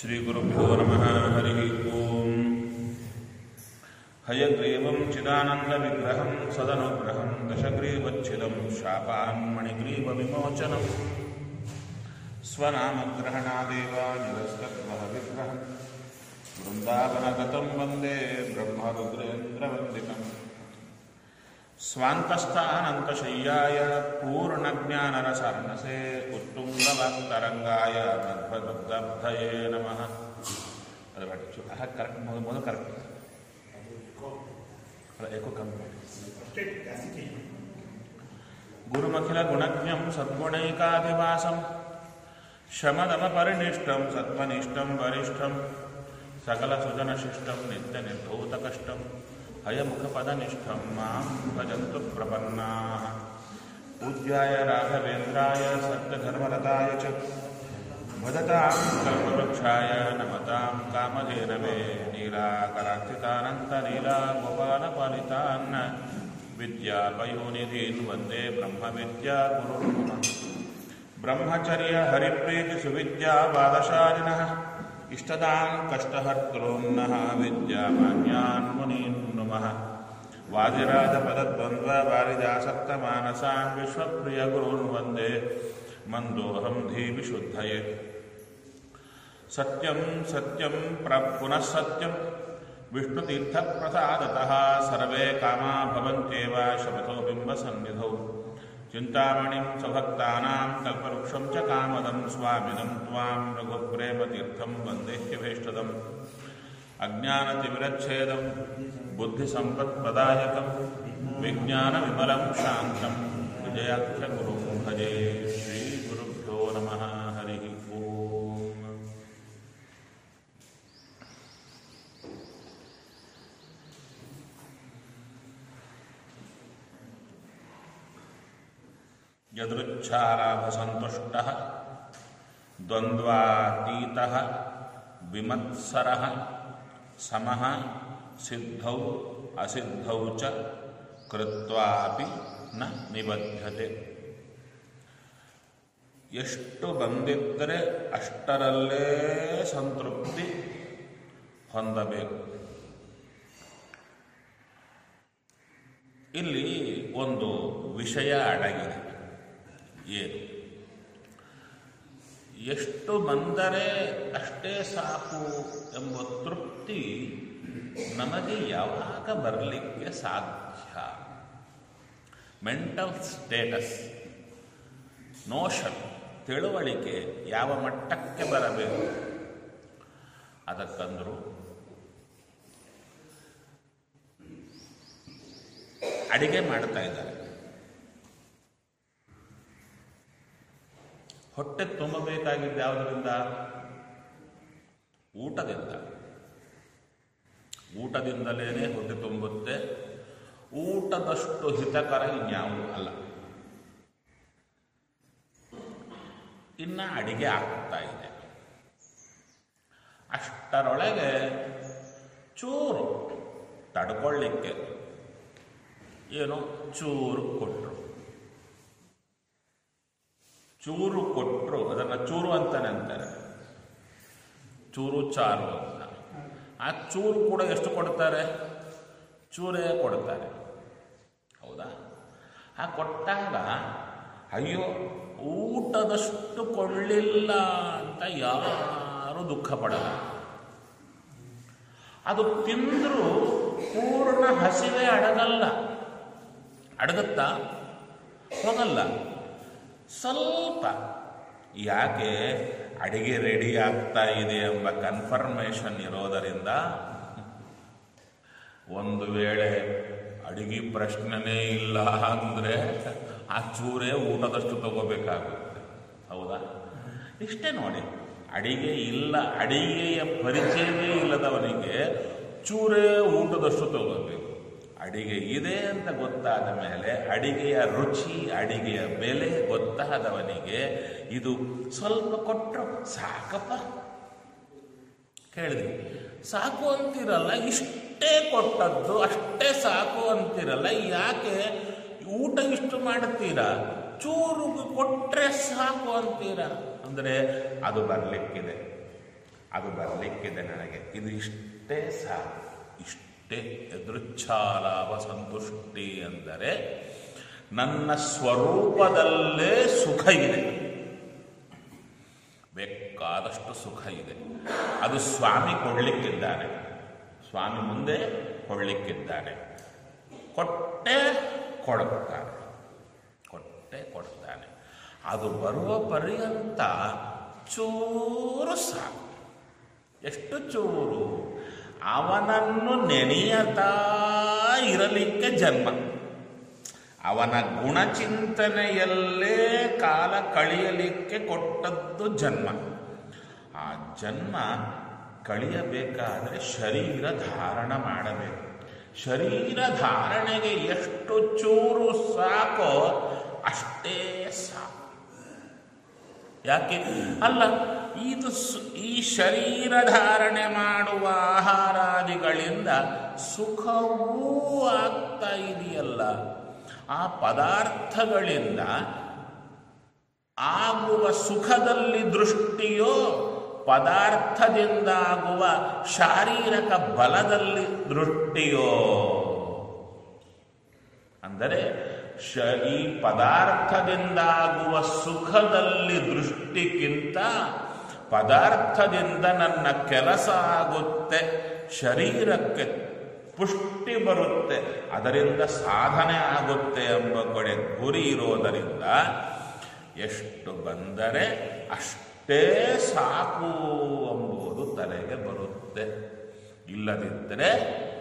श्रीगुरुभ्यो नमः हरिः ओम् हयग्रीवं चिदानन्दविग्रहं सदनुग्रहं दशग्रीवच्छिदं शापान्मणिग्रीवविमोचनं स्वनामग्रहणादेव निरस्तत्वः विग्रहम् वृन्दावनगतं वन्दे ब्रह्मरुद्रेन्द्रवन्दितम् स्वान्तस्थानन्तशय्याय पूर्णज्ञानरसार्णसे उत्तुङ्गवाक्तरङ्गाय मध्वदुग्धब्धये नमः ಅದು ಬೇಡ ಚು ಆಗ ಕರೆಕ್ಟ್ ಮೊದಲು ಮೊದಲು ಕರೆಕ್ಟ್ ಅಲ್ಲ ಏಕೋ ಕಮ್ಮಿ ಮಾಡಿ ಗುರುಮಖಿಲ ಗುಣಜ್ಞಂ ಸದ್ಗುಣೈಕಾಧಿವಾಸಂ ಶಮದಮ ಪರಿನಿಷ್ಠಂ ಸತ್ವನಿಷ್ಠಂ ವರಿಷ್ಠಂ ಸಕಲ ಸುಜನಶಿಷ್ಟಂ ನಿತ್ಯ ನಿರ್ಧೂತ ಕಷ್ಟಂ ಹಯಮುಖಪದನಿಷ್ಠಂ ಮಾಂ ಭಜಂತು ಪ್ರಪನ್ನಾಃ ಪೂಜ್ಯಾಯ ರಾಘವೇಂದ್ರಾಯ ಸತ್ಯಧರ್ಮರತಾಯ ಚ ಭಜತಾಂ ಕಲ್ಪವೃಕ್ಷಾಯ ನಮತಾಂ ಕಾಮಧೇನವೇ ನೀಲಾಕರಾರ್ಥಿತಾನಂತಲೀಲಾಗೋಪಾಲಪಾಲಿತಾನ್ನ ವಿದ್ಯಾಪಯೋನಿಧೀನ್ ವಂದೇ ಬ್ರಹ್ಮವಿದ್ಯಾಗುರುನ್ ಬ್ರಹ್ಮಚರ್ಯ ಹರಿಪ್ರೀತಿ ಸುವಿದ್ಯಾ ಬಾದಶಾಲಿನಃ ಇಷ್ಟದಾನ್ ಕಷ್ಟಹರ್ತॄನ್ನಃ ವಿದ್ಯಾಮಾನ್ಯಾನ್ ಮುನೀನ್ ನುಮಃ ವಾದಿರಾಜಪದದ್ವಂದ್ವ ವಾರಿದಾಸಕ್ತ ಮಾನಸಾನ್ ವಿಶ್ವಪ್ರಿಯ ಗುರುನ್ ವಂದೇ ಮಂದೋಹಂ ಧೀವಿಶುದ್ಧಯೇ ಸತ್ಯಂ ಸತ್ಯಂ ಪ್ರ ಪುನಃ ಸತ್ಯಂ ವಿಷ್ಣುತೀರ್ಥಪ್ರಸಾದತಃ ಸರ್ವೇ ಕಾಮಾ ಭವಂತ್ಯೇವ ಶಪಥೋ ಬಿಂಬಸನ್ನಿಧೌ ಚಿಂತಾಮಣಿಂ ಸ್ವಭಕ್ತಾನಾಂ ಕಲ್ಪವೃಕ್ಷಂ ಚ ಕಾಮದಂ ಸ್ವಾಮಿನಂ ತ್ವಾಂ ರಘುಪ್ರೇಮತೀರ್ಥಂ ವಂದೇಹ್ಯಭೀಷ್ಟದಂ ಅಜ್ಞಾನತಿಮಿರಚ್ಛೇದಂ ಬುದ್ಧಿಸಂಪತ್ಪ್ರದಾಯಕಂ ವಿಜ್ಞಾನವಿಮಲಂ ಶಾಂತಂ ವಿಜಯಾಖ್ಯಗುರುಂ ಭಜೆ ಶ್ರೀಗುರುಭ್ಯೋ ನಮಃ ಹರಿः ಓಂ यदृच्छालाभसन्तुष्टः द्वन्द्वातीतः विमत्सरः समः सिद्धौ असिद्धौ च ಕೃತ್ವಾಪಿ ನ ನಿಬದ್ಧತೆ ಎಷ್ಟು ಬಂದಿದ್ದರೆ ಅಷ್ಟರಲ್ಲೇ ಸಂತೃಪ್ತಿ ಹೊಂದಬೇಕು ಇಲ್ಲಿ ಒಂದು ವಿಷಯ ಅಡಗಿದೆ ಏನು ಎಷ್ಟು ಬಂದರೆ ಅಷ್ಟೇ ಸಾಕು ಎಂಬ ತೃಪ್ತಿ ನಮಗೆ ಯಾವಾಗ ಬರಲಿಕ್ಕೆ ಸಾಧ್ಯ ಮೆಂಟಲ್ ಸ್ಟೇಟಸ್ ನೋಷನ್ ತಿಳುವಳಿಕೆ ಯಾವ ಮಟ್ಟಕ್ಕೆ ಬರಬೇಕು ಅದಕ್ಕಂದ್ರು ಅಡಿಗೆ ಮಾಡ್ತಾ ಇದ್ದಾರೆ ಹೊಟ್ಟೆ ತುಂಬಬೇಕಾಗಿದ್ದು ಯಾವುದರಿಂದ ಊಟದಿಂದ ಊಟದಿಂದಲೇ ಹೊಟ್ಟೆ ತುಂಬುತ್ತೆ ಊಟದಷ್ಟು ಹಿತಕರ ಇನ್ಯಾವುದು ಅಲ್ಲ ಇನ್ನು ಅಡಿಗೆ ಆಗ್ತಾ ಇದೆ ಅಷ್ಟರೊಳಗೆ ಚೂರು ತಡ್ಕೊಳ್ಳಿಕ್ಕೆ ಏನೋ ಚೂರು ಕೊಟ್ಟರು ಚೂರು ಕೊಟ್ಟರು ಅದನ್ನು ಚೂರು ಅಂತಾನೆ ಅಂತಾರೆ ಚೂರು ಚಾರು ಅಂತ ಆ ಚೂರು ಕೂಡ ಎಷ್ಟು ಕೊಡ್ತಾರೆ ಚೂರೇ ಕೊಡ್ತಾರೆ ಹೌದಾ ಆ ಕೊಟ್ಟಾಗ ಅಯ್ಯೋ ಊಟದಷ್ಟು ಕೊಳ್ಳಿಲ್ಲ ಅಂತ ಯಾರು ದುಃಖ ಪಡಲ್ಲ ಅದು ತಿಂದರೂ ಪೂರ್ಣ ಹಸಿವೆ ಅಡಗಲ್ಲ ಅಡಗುತ್ತಾ ಹೋಗಲ್ಲ ಸ್ವಲ್ಪ ಯಾಕೆ ಅಡಿಗೆ ರೆಡಿ ಆಗ್ತಾ ಇದೆ ಎಂಬ ಕನ್ಫರ್ಮೇಷನ್ ಇರೋದರಿಂದ ಒಂದು ವೇಳೆ ಅಡಿಗೆ ಪ್ರಶ್ನೆನೇ ಇಲ್ಲ ಅಂದರೆ ಆ ಚೂರೇ ಊಟದಷ್ಟು ತಗೋಬೇಕಾಗುತ್ತೆ ಹೌದಾ ಇಷ್ಟೇ ನೋಡಿ ಅಡಿಗೆ ಇಲ್ಲ ಅಡಿಗೆಯ ಪರಿಚಯವೇ ಇಲ್ಲದವನಿಗೆ ಚೂರೇ ಊಟದಷ್ಟು ತಗೋಬೇಕು ಅಡಿಗೆ ಇದೆ ಅಂತ ಗೊತ್ತಾದ ಮೇಲೆ ಅಡಿಗೆಯ ರುಚಿ ಅಡಿಗೆಯ ಬೆಲೆ ಗೊತ್ತಾದವನಿಗೆ ಇದು ಸ್ವಲ್ಪ ಕೊಟ್ಟರು ಸಾಕಪ್ಪ ಕೇಳಿದ್ವಿ ಸಾಕು ಅಂತಿರಲ್ಲ ಇಷ್ಟೇ ಕೊಟ್ಟದ್ದು ಅಷ್ಟೇ ಸಾಕು ಅಂತಿರಲ್ಲ ಯಾಕೆ ಊಟ ಇಷ್ಟು ಮಾಡುತ್ತೀರಾ ಚೂರು ಕೊಟ್ಟರೆ ಸಾಕು ಅಂತೀರಾ ಅಂದರೆ ಅದು ಬರಲಿಕ್ಕಿದೆ ಅದು ಬರಲಿಕ್ಕಿದೆ ನನಗೆ ಇದು ಇಷ್ಟೇ ಸಾಕು ಇಷ್ಟೇ ಎದುರುಚ್ಛಾಲಾಭ ಸಂತುಷ್ಟಿ ಅಂದರೆ ನನ್ನ ಸ್ವರೂಪದಲ್ಲೇ ಸುಖ ಇದೆ ಬೇಕಾದಷ್ಟು ಸುಖ ಇದೆ ಅದು ಸ್ವಾಮಿ ಕೊಡ್ಲಿಕ್ಕಿದ್ದಾನೆ ಸ್ವಾಮಿ ಮುಂದೆ ಕೊಡ್ಲಿಕ್ಕಿದ್ದಾನೆ ಕೊಟ್ಟೆ ಕೊಡುತ್ತಾನೆ ಕೊಟ್ಟೆ ಕೊಡ್ತಾನೆ ಅದು ಬರುವ ಪರ್ಯಂತ ಚೂರು ಸಾಕು ಎಷ್ಟು ಚೂರು ಅವನನ್ನು ನೆನೆಯತಾ ಇರಲಿಕ್ಕೆ ಜನ್ಮ ಅವನ ಗುಣಚಿಂತನೆಯಲ್ಲೇ ಕಾಲ ಕಳೆಯಲಿಕ್ಕೆ ಕೊಟ್ಟದ್ದು ಜನ್ಮ ಆ ಜನ್ಮ ಕಳೆಯಬೇಕಾದರೆ ಶರೀರ ಧಾರಣ ಮಾಡಬೇಕು ಶರೀರ ಧಾರಣೆಗೆ ಎಷ್ಟು ಚೂರು ಸಾಕೋ ಅಷ್ಟೇ ಸಾಕು ಯಾಕೆ ಅಲ್ಲ ಇದು ಸು- ಈ ಶರೀರ ಧಾರಣೆ ಮಾಡುವ ಆಹಾರಾದಿಗಳಿಂದ ಸುಖವೂ ಆಗ್ತಾ ಇದೆಯಲ್ಲ ಆ ಪದಾರ್ಥಗಳಿಂದ ಆಗುವ ಸುಖದಲ್ಲಿ ದೃಷ್ಟಿಯೋ ಪದಾರ್ಥದಿಂದಾಗುವ ಶಾರೀರಕ ಬಲದಲ್ಲಿ ದೃಷ್ಟಿಯೋ ಅಂದರೆ ಶ ಈ ಪದಾರ್ಥದಿಂದಾಗುವ ಸುಖದಲ್ಲಿ ದೃಷ್ಟಿಗಿಂತ ಪದಾರ್ಥದಿಂದ ನನ್ನ ಕೆಲಸ ಆಗುತ್ತೆ ಶರೀರಕ್ಕೆ ಪುಷ್ಟಿ ಬರುತ್ತೆ ಅದರಿಂದ ಸಾಧನೆ ಆಗುತ್ತೆ ಎಂಬ ಕಡೆ ಗುರಿ ಇರೋದರಿಂದ ಎಷ್ಟು ಬಂದರೆ ಅಷ್ಟೇ ಸಾಕು ಎಂಬುದು ತಲೆಗೆ ಬರುತ್ತೆ ಇಲ್ಲದಿದ್ದರೆ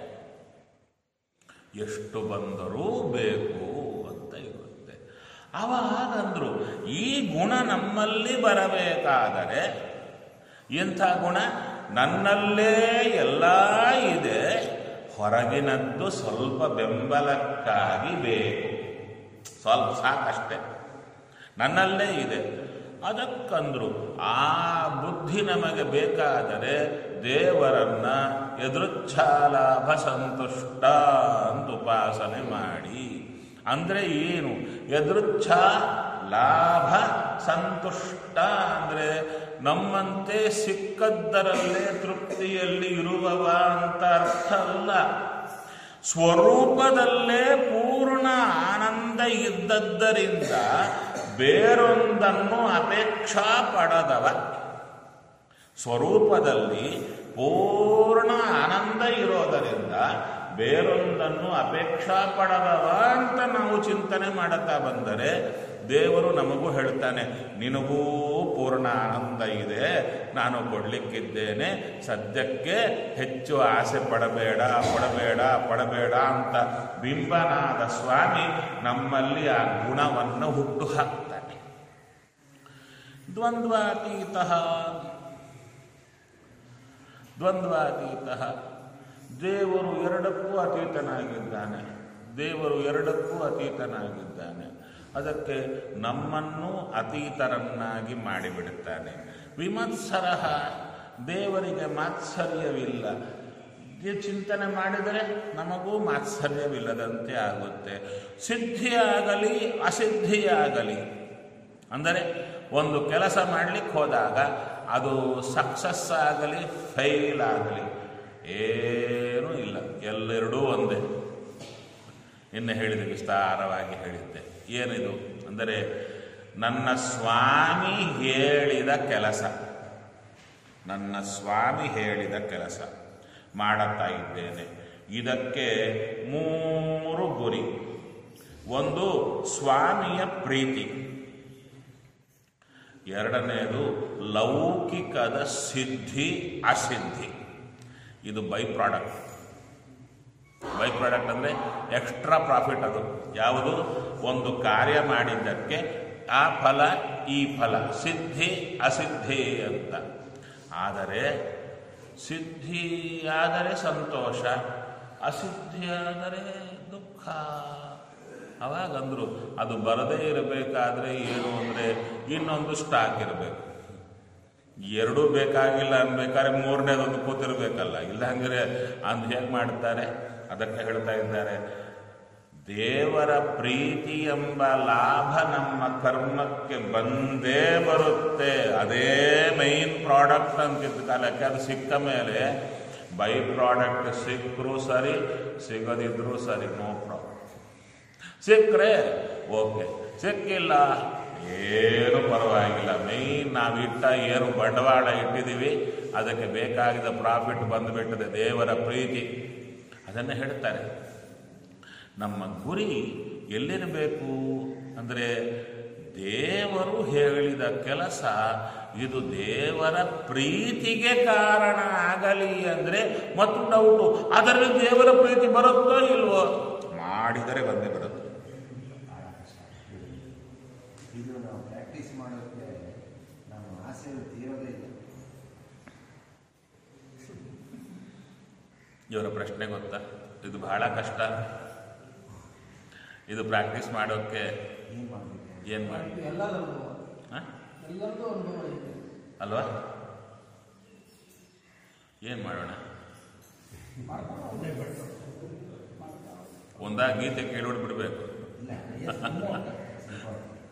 ಎಷ್ಟು ಬಂದರೂ ಬೇಕು ಅಂತ ಇರುತ್ತೆ ಅವಾಗಂದ್ರು ಈ ಗುಣ ನಮ್ಮಲ್ಲಿ ಬರಬೇಕಾದರೆ ಎಂಥ ಗುಣ ನನ್ನಲ್ಲೇ ಎಲ್ಲ ಇದೆ ಹೊರಗಿನದ್ದು ಸ್ವಲ್ಪ ಬೆಂಬಲಕ್ಕಾಗಿ ಬೇಕು ಸ್ವಲ್ಪ ಸಾಕಷ್ಟೆ ನನ್ನಲ್ಲೇ ಇದೆ ಅದಕ್ಕಂದ್ರು ಆ ಬುದ್ಧಿ ನಮಗೆ ಬೇಕಾದರೆ ದೇವರನ್ನ ಎದುರುಚ್ಛಾಲಾಭ ಸಂತುಷ್ಟ ಅಂತ ಉಪಾಸನೆ ಮಾಡಿ ಅಂದ್ರೆ ಏನು ಎದುರುಚ್ಛ ಲಾಭ ಸಂತುಷ್ಟ ಅಂದ್ರೆ ನಮ್ಮಂತೆ ಸಿಕ್ಕದ್ದರಲ್ಲೇ ತೃಪ್ತಿಯಲ್ಲಿ ಇರುವವ ಅಂತ ಅರ್ಥ ಅಲ್ಲ ಸ್ವರೂಪದಲ್ಲೇ ಪೂರ್ಣ ಆನಂದ ಇದ್ದದ್ದರಿಂದ ಬೇರೊಂದನ್ನು ಅಪೇಕ್ಷಾ ಪಡದವ ಸ್ವರೂಪದಲ್ಲಿ ಪೂರ್ಣ ಆನಂದ ಇರೋದರಿಂದ ಬೇರೊಂದನ್ನು ಅಪೇಕ್ಷಾ ಪಡದವ ಅಂತ ನಾವು ಚಿಂತನೆ ಮಾಡುತ್ತಾ ಬಂದರೆ ದೇವರು ನಮಗೂ ಹೇಳ್ತಾನೆ ನಿನಗೂ ಪೂರ್ಣ ಆನಂದ ಇದೆ ನಾನು ಕೊಡ್ಲಿಕ್ಕಿದ್ದೇನೆ ಸದ್ಯಕ್ಕೆ ಹೆಚ್ಚು ಆಸೆ ಪಡಬೇಡ ಪಡಬೇಡ ಪಡಬೇಡ ಅಂತ ಬಿಂಬನಾದ ಸ್ವಾಮಿ ನಮ್ಮಲ್ಲಿ ಆ ಗುಣವನ್ನು ಹುಟ್ಟು ಹಾಕ್ತಾನೆ ದ್ವಂದ್ವಾತೀತ ದ್ವಂದ್ವಾತೀತ ದೇವರು ಎರಡಕ್ಕೂ ಅತೀತನಾಗಿದ್ದಾನೆ ದೇವರು ಎರಡಕ್ಕೂ ಅತೀತನಾಗಿದ್ದಾನೆ ಅದಕ್ಕೆ ನಮ್ಮನ್ನು ಅತೀತರನ್ನಾಗಿ ಮಾಡಿಬಿಡುತ್ತಾನೆ ವಿಮತ್ಸರಹ ದೇವರಿಗೆ ಮಾತ್ಸರ್ಯವಿಲ್ಲ ಈ ಚಿಂತನೆ ಮಾಡಿದರೆ ನಮಗೂ ಮಾತ್ಸರ್ಯವಿಲ್ಲದಂತೆ ಆಗುತ್ತೆ ಸಿದ್ಧಿಯಾಗಲಿ ಅಸಿದ್ಧಿಯಾಗಲಿ ಅಂದರೆ ಒಂದು ಕೆಲಸ ಮಾಡಲಿಕ್ಕೆ ಹೋದಾಗ ಅದು ಸಕ್ಸಸ್ ಆಗಲಿ ಫೈಲ್ ಆಗಲಿ ಏನೂ ಇಲ್ಲ ಎಲ್ಲೆರಡೂ ಒಂದೇ ಇನ್ನು ಹೇಳಿದೆ ವಿಸ್ತಾರವಾಗಿ ಹೇಳಿದ್ದೆ ಏನಿದು ಅಂದರೆ ನನ್ನ ಸ್ವಾಮಿ ಹೇಳಿದ ಕೆಲಸ ನನ್ನ ಸ್ವಾಮಿ ಹೇಳಿದ ಕೆಲಸ ಮಾಡುತ್ತಾ ಇದ್ದೇನೆ ಇದಕ್ಕೆ ಮೂರು ಗುರಿ ಒಂದು ಸ್ವಾಮಿಯ ಪ್ರೀತಿ ಎರಡನೆಯದು ಲೌಕಿಕದ ಸಿದ್ಧಿ ಅಸಿದ್ಧಿ ಇದು ಬೈ ಪ್ರಾಡಕ್ಟ್ ಬೈ ಪ್ರಾಡಕ್ಟ್ ಅಂದರೆ ಎಕ್ಸ್ಟ್ರಾ ಪ್ರಾಫಿಟ್ ಅದು ಯಾವುದು ಒಂದು ಕಾರ್ಯ ಮಾಡಿದ್ದಕ್ಕೆ ಆ ಫಲ ಈ ಫಲ ಸಿದ್ಧಿ ಅಸಿದ್ಧಿ ಅಂತ ಆದರೆ ಸಿದ್ಧಿಯಾದರೆ ಸಂತೋಷ ಅಸಿದ್ಧಿಯಾದರೆ ದುಃಖ ಅವಾಗಂದ್ರು ಅದು ಬರದೇ ಇರಬೇಕಾದ್ರೆ ಏನು ಅಂದರೆ ಇನ್ನೊಂದು ಸ್ಟಾಕ್ ಇರಬೇಕು ಎರಡೂ ಬೇಕಾಗಿಲ್ಲ ಅನ್ಬೇಕಾದ್ರೆ ಮೂರನೇದೊಂದು ಕೂತಿರ್ಬೇಕಲ್ಲ ಇಲ್ಲ ಹಂಗಾರೆ ಅಂದ್ ಹೇಗೆ ಮಾಡ್ತಾರೆ ಅದಕ್ಕೆ ಹೇಳ್ತಾ ಇದ್ದಾರೆ ದೇವರ ಪ್ರೀತಿ ಎಂಬ ಲಾಭ ನಮ್ಮ ಕರ್ಮಕ್ಕೆ ಬಂದೇ ಬರುತ್ತೆ ಅದೇ ಮೈನ್ ಪ್ರಾಡಕ್ಟ್ ಅಂತಿದ್ದ ಕಾಲಕ್ಕೆ ಅದು ಸಿಕ್ಕ ಮೇಲೆ ಬೈ ಪ್ರಾಡಕ್ಟ್ ಸಿಕ್ಕರೂ ಸರಿ ಸಿಗದಿದ್ರೂ ಸರಿ ನೋ ಪ್ರಾಬ್ಲಮ್ ಸಿಕ್ಕರೆ ಓಕೆ ಸಿಕ್ಕಿಲ್ಲ ಏನು ಪರವಾಗಿಲ್ಲ ಮೈನ್ ನಾವಿಟ್ಟ ಏನು ಬಂಡವಾಳ ಇಟ್ಟಿದ್ದೀವಿ ಅದಕ್ಕೆ ಬೇಕಾಗಿದ್ದ ಪ್ರಾಫಿಟ್ ಬಂದುಬಿಟ್ಟಿದೆ ದೇವರ ಪ್ರೀತಿ ಅದನ್ನು ಹೇಳ್ತಾರೆ ನಮ್ಮ ಗುರಿ ಎಲ್ಲಿರಬೇಕು ಅಂದರೆ ದೇವರು ಹೇಳಿದ ಕೆಲಸ ಇದು ದೇವರ ಪ್ರೀತಿಗೆ ಕಾರಣ ಆಗಲಿ ಅಂದರೆ ಮತ್ತು ಡೌಟು ಅದರಲ್ಲಿ ದೇವರ ಪ್ರೀತಿ ಬರುತ್ತೋ ಇಲ್ವೋ ಮಾಡಿದರೆ ಬಂದೇ ಬರುತ್ತೆ ಭಾಳ ಕಷ್ಟ ಇದು ನಾವು ಪ್ರಾಕ್ಟೀಸ್ ಮಾಡೋಕ್ಕೆ ನಮ್ಮ ಆಸೆ ತೀರೋದೇ ಇಲ್ಲ ಇವರ ಪ್ರಶ್ನೆ ಗೊತ್ತಾ ಇದು ಬಹಳ ಕಷ್ಟ ಇದು ಪ್ರಾಕ್ಟೀಸ್ ಮಾಡೋಕ್ಕೆ ಏನು ಮಾಡಬೇಕು ಏನು ಮಾಡಿ ಎಲ್ಲದರಲ್ಲೂ ಹಾಂ ಎಲ್ಲರದ್ದು ಅನುಭವ ಐತೆ ಅಲ್ವಾ ಏನು ಮಾಡೋಣ ಮಾಡ್ಕೊಂಡು ಹೋಗ್ಬೇಕು. ಮಾಡ್ತಾ ಒಂದಾ ಗೀತೆ ಕೇಳೋಡ್ ಬಿಡಬೇಕು ಇಲ್ಲ yes, more. ಸ್ವಲ್ಪ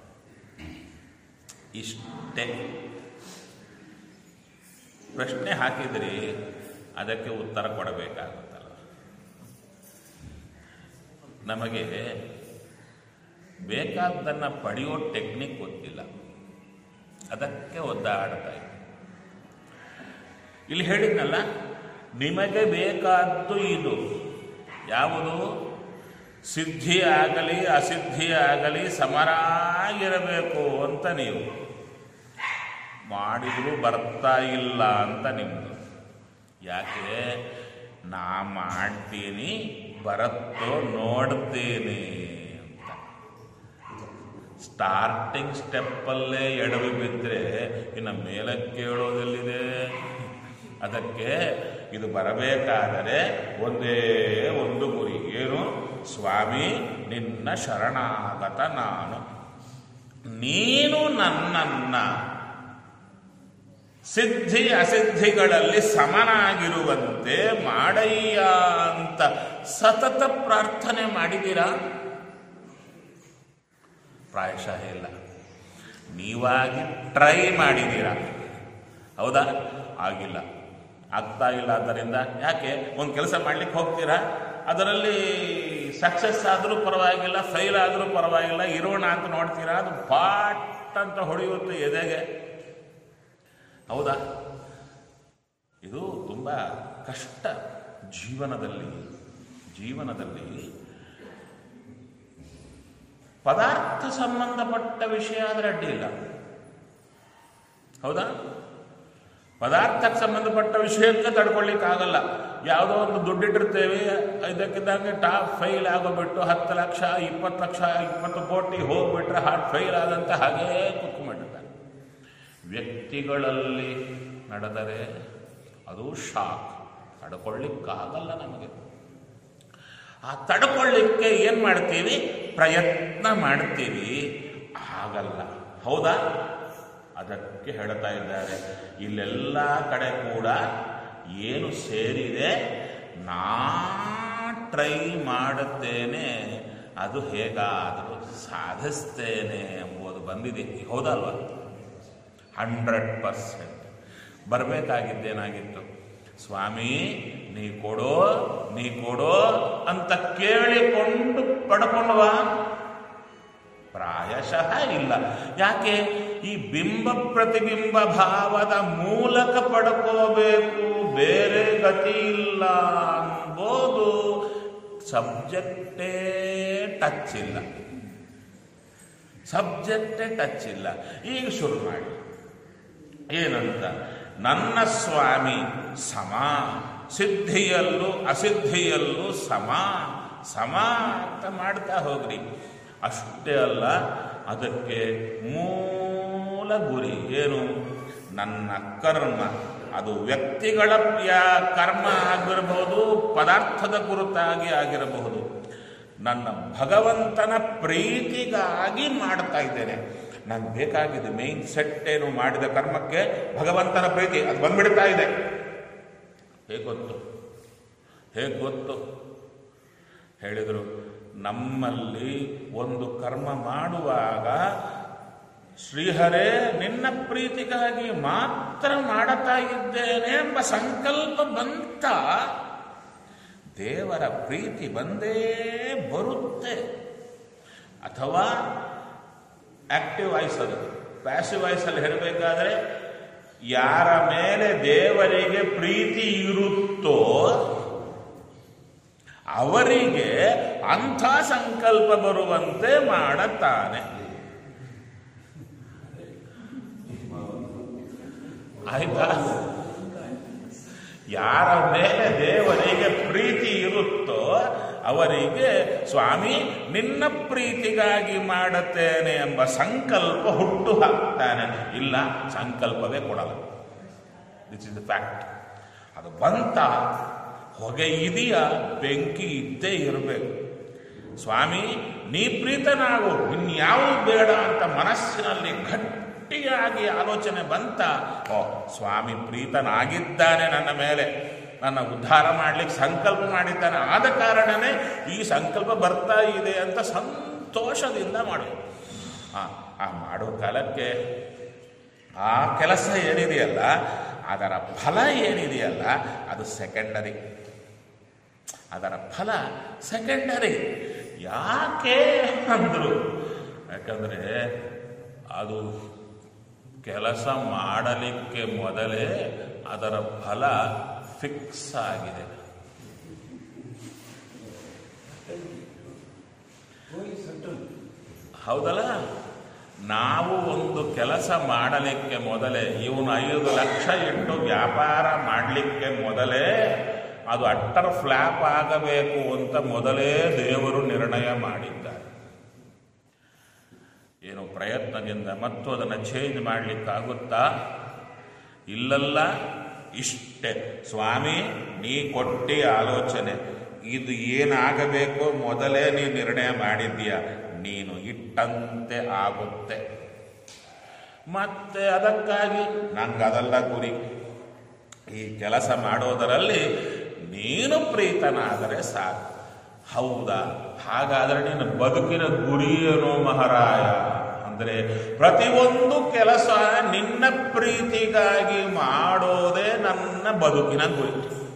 ಇಷ್ಟೇ ಪ್ರಶ್ನೆ ಹಾಕಿದ್ರಿ ಅದಕ್ಕೆ ಉತ್ತರ ಕೊಡಬೇಕಾಗುತ್ತಲ್ಲ ನಮಗೆ ಬೇಕಾದ್ದನ್ನು ಪಡೆಯೋ ಟೆಕ್ನಿಕ್ ಗೊತ್ತಿಲ್ಲ ಅದಕ್ಕೆ ಒದ್ದಾಡ್ತಾ ಇದ್ದೆ ಇಲ್ಲಿ ಹೇಳಿದ್ನಲ್ಲ ನಿಮಗೆ ಬೇಕಾದ್ದು ಇದು ಯಾವುದು ಸಿದ್ಧಿ ಆಗಲಿ ಅಸಿದ್ಧಿ ಆಗಲಿ ಸಮರಾಗಿರಬೇಕು ಅಂತ ನೀವು ಮಾಡಿದರೂ ಬರ್ತಾ ಇಲ್ಲ ಅಂತ ನಿಮ್ಮದು ಯಾಕೆ ನಾ ಮಾಡ್ತೀನಿ ಬರುತ್ತೋ ನೋಡ್ತೀನಿ ಅಂತ ಸ್ಟಾರ್ಟಿಂಗ್ ಸ್ಟೆಪ್ಪಲ್ಲೇ ಎಡವಿ ಬಿದ್ದರೆ ಇನ್ನು ಮೇಲಕ್ಕೆ ಹೇಳೋದೆಲ್ಲಿದೆ ಅದಕ್ಕೆ ಇದು ಬರಬೇಕಾದರೆ ಒಂದೇ ಒಂದು ಗುರಿ ಏನು ಸ್ವಾಮಿ ನಿನ್ನ ಶರಣಾಗತ ನಾನು ನೀನು ನನ್ನನ್ನ ಸಿದ್ಧಿ ಅಸಿದ್ಧಿಗಳಲ್ಲಿ ಸಮನಾಗಿರುವಂತೆ ಮಾಡಯ್ಯ ಅಂತ ಸತತ ಪ್ರಾರ್ಥನೆ ಮಾಡಿದ್ದೀರಾ ಪ್ರಾಯಶಃ ಇಲ್ಲ ನೀವಾಗಿ ಟ್ರೈ ಮಾಡಿದ್ದೀರಾ ಹೌದಾ ಆಗಿಲ್ಲ ಆಗ್ತಾ ಇಲ್ಲ ಆದ್ದರಿಂದ ಯಾಕೆ ಒಂದು ಕೆಲಸ ಮಾಡ್ಲಿಕ್ಕೆ ಹೋಗ್ತೀರಾ ಅದರಲ್ಲಿ ಸಕ್ಸಸ್ ಆದರೂ ಪರವಾಗಿಲ್ಲ ಫೈಲ್ ಆದರೂ ಪರವಾಗಿಲ್ಲ ಇರೋಣ ಅಂತ ನೋಡ್ತೀರಾ ಅದು ಪಾಟ್ ಅಂತ ಹೊಡೆಯುತ್ತೆ ಎದೆಗೆ ಹೌದಾ ಇದು ತುಂಬ ಕಷ್ಟ ಜೀವನದಲ್ಲಿ ಜೀವನದಲ್ಲಿ ಪದಾರ್ಥ ಸಂಬಂಧಪಟ್ಟ ವಿಷಯ ಆದರೆ ಅಡ್ಡಿ ಇಲ್ಲ ಹೌದಾ ಪದಾರ್ಥಕ್ಕೆ ಸಂಬಂಧಪಟ್ಟ ವಿಷಯಕ್ಕೆ ತಡ್ಕೊಳ್ಳಿಕ್ಕಾಗಲ್ಲ ಯಾವುದೋ ಒಂದು ದುಡ್ಡಿಟ್ಟಿರ್ತೇವೆ ಇದಕ್ಕಿದ್ದಂಗೆ ಟಾಪ್ ಫೈಲ್ ಆಗೋಗ್ಬಿಟ್ಟು ಹತ್ತು ಲಕ್ಷ ಇಪ್ಪತ್ತು ಲಕ್ಷ ಇಪ್ಪತ್ತು ಕೋಟಿ ಹೋಗ್ಬಿಟ್ರೆ ಹಾರ್ಟ್ ಫೈಲ್ ಆದಂತ ಹಾಗೇ ಕುತ್ಕೊಂಡ್ಬಿಟ್ಟಿರ್ತಾರೆ ವ್ಯಕ್ತಿಗಳಲ್ಲಿ ನಡೆದರೆ ಅದು ಶಾಕ್ ತಡ್ಕೊಳ್ಳಿಕ್ಕಾಗಲ್ಲ ನಮಗೆ ಆ ತಡ್ಕೊಳ್ಳಿಕ್ಕೆ ಏನು ಮಾಡ್ತೀವಿ ಪ್ರಯತ್ನ ಮಾಡ್ತೀವಿ ಆಗಲ್ಲ ಹೌದಾ ಅದಕ್ಕೆ ಹೇಳ್ತಾ ಇದ್ದಾರೆ ಇಲ್ಲೆಲ್ಲ ಕಡೆ ಕೂಡ ಏನು ಸೇರಿದೆ ನಾ ಟ್ರೈ ಮಾಡುತ್ತೇನೆ ಅದು ಹೇಗಾದರೂ ಸಾಧಿಸ್ತೇನೆ ಎಂಬುದು ಬಂದಿದೆ ಹೌದಲ್ವಾ ಹಂಡ್ರೆಡ್ ಪರ್ಸೆಂಟ್ ಬರಬೇಕಾಗಿದ್ದೇನಾಗಿತ್ತು ಸ್ವಾಮಿ ನೀ ಕೊಡೋ ನೀ ಕೊಡೋ ಅಂತ ಕೇಳಿಕೊಂಡು ಪಡ್ಕೊಂಡ್ವಾ ಪ್ರಾಯಶಃ ಇಲ್ಲ ಯಾಕೆ ಈ ಬಿಂಬ ಪ್ರತಿಬಿಂಬ ಭಾವದ ಮೂಲಕ ಪಡ್ಕೋಬೇಕು ಬೇರೆ ಗತಿ ಇಲ್ಲ ಅನ್ಬೋದು ಸಬ್ಜೆಕ್ಟೇ ಟಚ್ ಇಲ್ಲ ಸಬ್ಜೆಕ್ಟೇ ಟಚ್ ಇಲ್ಲ ಈಗ ಶುರು ಮಾಡಿ ಏನಂತ ನನ್ನ ಸ್ವಾಮಿ ಸಮ ಸಿದ್ಧಿಯಲ್ಲೂ ಅಸಿದ್ಧಿಯಲ್ಲೂ ಸಮ ಸಮ ಅಂತ ಮಾಡ್ತಾ ಹೋಗ್ರಿ ಅಷ್ಟೇ ಅಲ್ಲ ಅದಕ್ಕೆ ಮೂಲ ಗುರಿ ಏನು ನನ್ನ ಕರ್ಮ ಅದು ವ್ಯಕ್ತಿಗಳ ಯಾ- ಕರ್ಮ ಆಗಿರಬಹುದು ಪದಾರ್ಥದ ಕುರಿತಾಗಿ ಆಗಿರಬಹುದು ನನ್ನ ಭಗವಂತನ ಪ್ರೀತಿಗಾಗಿ ಮಾಡ್ತಾ ಇದ್ದೇನೆ ನಂಗೆ ಬೇಕಾಗಿದೆ ಮೇನ್ ಸೆಟ್ ಏನು ಮಾಡಿದ ಕರ್ಮಕ್ಕೆ ಭಗವಂತನ ಪ್ರೀತಿ ಅದು ಬಂದ್ಬಿಡ್ತಾ ಇದೆ ಹೇಗೆ ಗೊತ್ತು ಹೇಗೆ ಗೊತ್ತು ಹೇಳಿದರು ನಮ್ಮಲ್ಲಿ ಒಂದು ಕರ್ಮ ಮಾಡುವಾಗ ಶ್ರೀಹರೇ ನಿನ್ನ ಪ್ರೀತಿಗಾಗಿ ಮಾತ್ರ ಮಾಡುತ್ತಾ ಇದ್ದೇನೆ ಎಂಬ ಸಂಕಲ್ಪ ಬಂತ ದೇವರ ಪ್ರೀತಿ ಬಂದೇ ಬರುತ್ತೆ ಅಥವಾ ಆಕ್ಟಿವ್ ವಾಯ್ಸಲ್ಲಿ ಪ್ಯಾಸಿವ್ ವಾಯ್ಸಲ್ಲಿ ಹೇಳಬೇಕಾದ್ರೆ ಯಾರ ಮೇಲೆ ದೇವರಿಗೆ ಪ್ರೀತಿ ಇರುತ್ತೋ ಅವರಿಗೆ ಅಂಥ ಸಂಕಲ್ಪ ಬರುವಂತೆ ಮಾಡುತ್ತಾನೆ ಆಯ್ತಾ ಯಾರ ಮೇಲೆ ದೇವರಿಗೆ ಪ್ರೀತಿ ಇರುತ್ತೋ ಅವರಿಗೆ ಸ್ವಾಮಿ ನಿನ್ನ ಪ್ರೀತಿಗಾಗಿ ಮಾಡುತ್ತೇನೆ ಎಂಬ ಸಂಕಲ್ಪ ಹುಟ್ಟು ಹಾಕ್ತಾನೆ ಇಲ್ಲ ಸಂಕಲ್ಪವೇ ಕೊಡಲ್ಲ ದಿಸ್ ಇಸ್ ದ ಫ್ಯಾಕ್ಟ್ ಅದು ಬಂತ ಹೊಗೆ ಇದೆಯಾ ಬೆಂಕಿ ಇದ್ದೇ ಇರಬೇಕು ಸ್ವಾಮಿ ನೀ ಪ್ರೀತನಾಗು ಇನ್ಯಾವುದು ಬೇಡ ಅಂತ ಮನಸ್ಸಿನಲ್ಲಿ ಗಟ್ಟಿಯಾಗಿ ಆಲೋಚನೆ ಬಂತ ಓ ಸ್ವಾಮಿ ಪ್ರೀತನಾಗಿದ್ದಾನೆ ನನ್ನ ಮೇಲೆ ನನ್ನ ಉದ್ಧಾರ ಮಾಡ್ಲಿಕ್ಕೆ ಸಂಕಲ್ಪ ಮಾಡಿದ್ದಾನೆ ಆದ ಕಾರಣನೇ ಈ ಸಂಕಲ್ಪ ಬರ್ತಾ ಇದೆ ಅಂತ ಸಂತೋಷದಿಂದ ಮಾಡು ಆ ಆ ಮಾಡೋ ಕಾಲಕ್ಕೆ ಆ ಕೆಲಸ ಏನಿದೆಯಲ್ಲ ಅದರ ಫಲ ಏನಿದೆಯಲ್ಲ ಅದು ಸೆಕೆಂಡರಿ ಅದರ ಫಲ ಸೆಕೆಂಡರಿ ಯಾಕೆ ಅಂದರು ಯಾಕಂದರೆ ಅದು ಕೆಲಸ ಮಾಡಲಿಕ್ಕೆ ಮೊದಲೇ ಅದರ ಫಲ ಫಿಕ್ಸ್ ಆಗಿದೆ ಹೌದಲ್ಲ ನಾವು ಒಂದು ಕೆಲಸ ಮಾಡಲಿಕ್ಕೆ ಮೊದಲೇ ಇವನು ಐದು ಲಕ್ಷ ಇಟ್ಟು ವ್ಯಾಪಾರ ಮಾಡಲಿಕ್ಕೆ ಮೊದಲೇ ಅದು ಅಟ್ಟರ್ ಫ್ಲ್ಯಾಪ್ ಆಗಬೇಕು ಅಂತ ಮೊದಲೇ ದೇವರು ನಿರ್ಣಯ ಮಾಡಿದ್ದಾರೆ ಏನು ಪ್ರಯತ್ನದಿಂದ ಮತ್ತು ಅದನ್ನು ಚೇಂಜ್ ಮಾಡಲಿಕ್ಕಾಗುತ್ತಾ ಇಲ್ಲಲ್ಲ ಇಷ್ಟೇ ಸ್ವಾಮಿ ನೀ ಕೊಟ್ಟಿ ಆಲೋಚನೆ ಇದು ಏನಾಗಬೇಕು ಮೊದಲೇ ನೀ ನಿರ್ಣಯ ಮಾಡಿದ್ದೀಯ ನೀನು ಇಟ್ಟಂತೆ ಆಗುತ್ತೆ ಮತ್ತೆ ಅದಕ್ಕಾಗಿ ನಂಗೆ ಅದಲ್ಲ ಗುರಿ ಈ ಕೆಲಸ ಮಾಡೋದರಲ್ಲಿ ನೀನು ಪ್ರೀತನಾದರೆ ಸಾಕು ಹೌದಾ ಹಾಗಾದರೆ ನೀನು ಬದುಕಿನ ಗುರಿ ಏನೋ ಮಹಾರಾಯ ಅಂದರೆ ಪ್ರತಿಯೊಂದು ಕೆಲಸ ನಿನ್ನ ಪ್ರೀತಿಗಾಗಿ ಮಾಡೋದೇ ನನ್ನ ಬದುಕಿನ ಗುರಿ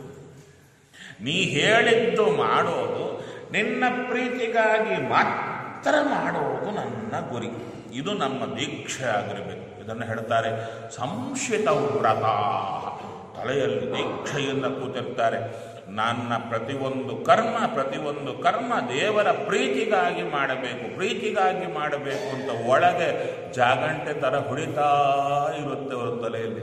ನೀ ಹೇಳಿದ್ದು ಮಾಡೋದು ನಿನ್ನ ಪ್ರೀತಿಗಾಗಿ ಮಾತ್ರ ಮಾಡೋದು ನನ್ನ ಗುರಿ ಇದು ನಮ್ಮ ದೀಕ್ಷೆ ಆಗಿರಬೇಕು ಇದನ್ನು ಹೇಳ್ತಾರೆ ಸಂಶಿತ ವ್ರತ ತಲೆಯಲ್ಲಿ ದೀಕ್ಷೆಯಿಂದ ಕೂತಿರ್ತಾರೆ ನನ್ನ ಪ್ರತಿಯೊಂದು ಕರ್ಮ ಪ್ರತಿಯೊಂದು ಕರ್ಮ ದೇವರ ಪ್ರೀತಿಗಾಗಿ ಮಾಡಬೇಕು ಪ್ರೀತಿಗಾಗಿ ಮಾಡಬೇಕು ಅಂತ ಒಳಗೆ ಜಾಗಂಟೆ ಥರ ಹೊಡಿತಾ ಇರುತ್ತೆ ಅವರ ತಲೆಯಲ್ಲಿ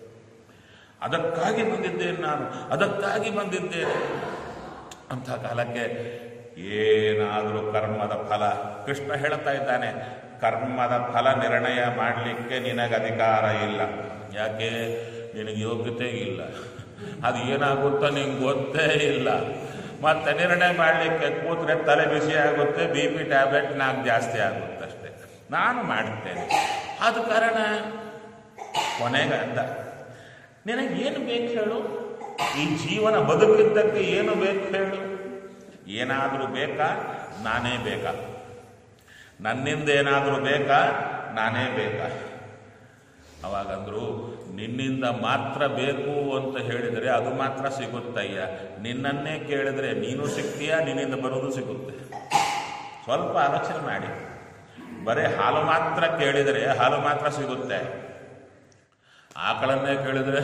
ಅದಕ್ಕಾಗಿ ಬಂದಿದ್ದೇನೆ ನಾನು ಅದಕ್ಕಾಗಿ ಬಂದಿದ್ದೇನೆ ಅಂಥ ಕಾಲಕ್ಕೆ ಏನಾದರೂ ಕರ್ಮದ ಫಲ ಕೃಷ್ಣ ಹೇಳ್ತಾ ಇದ್ದಾನೆ ಕರ್ಮದ ಫಲ ನಿರ್ಣಯ ಮಾಡಲಿಕ್ಕೆ ನಿನಗೆ ಅಧಿಕಾರ ಇಲ್ಲ ಯಾಕೆ ನಿನಗೆ ಯೋಗ್ಯತೆ ಇಲ್ಲ ಅದು ಏನಾಗುತ್ತೋ ನಿಂಗೆ ಗೊತ್ತೇ ಇಲ್ಲ ಮತ್ತೆ ನಿರ್ಣಯ ಮಾಡಲಿಕ್ಕೆ ಕೂತ್ರೆ ತಲೆ ಬಿಸಿ ಆಗುತ್ತೆ ಬಿ ಪಿ ಟ್ಯಾಬ್ಲೆಟ್ ನಾಲ್ಕು ಜಾಸ್ತಿ ಆಗುತ್ತೆ ಅಷ್ಟೇ ನಾನು ಮಾಡುತ್ತೇನೆ ಆದ ಕಾರಣ ಕೊನೆಗೆ ಅಂದ ನಿನಗೇನು ಬೇಕು ಹೇಳು ಈ ಜೀವನ ಬದುಕಿದ್ದಕ್ಕೆ ಏನು ಬೇಕು ಹೇಳು ಏನಾದರೂ ಬೇಕಾ ನಾನೇ ಬೇಕಾ ನನ್ನಿಂದ ಏನಾದರೂ ಬೇಕಾ ನಾನೇ ಬೇಕಾ ಅವಾಗಂದ್ರು ನಿನ್ನಿಂದ ಮಾತ್ರ ಬೇಕು ಅಂತ ಹೇಳಿದರೆ ಅದು ಮಾತ್ರ ಸಿಗುತ್ತಯ್ಯ ನಿನ್ನನ್ನೇ ಕೇಳಿದರೆ ನೀನು ಸಿಗ್ತೀಯಾ ನಿನ್ನಿಂದ ಬರೋದು ಸಿಗುತ್ತೆ ಸ್ವಲ್ಪ ಆಲೋಚನೆ ಮಾಡಿ ಬರೀ ಹಾಲು ಮಾತ್ರ ಕೇಳಿದರೆ ಹಾಲು ಮಾತ್ರ ಸಿಗುತ್ತೆ ಆಕಳನ್ನೇ ಕೇಳಿದರೆ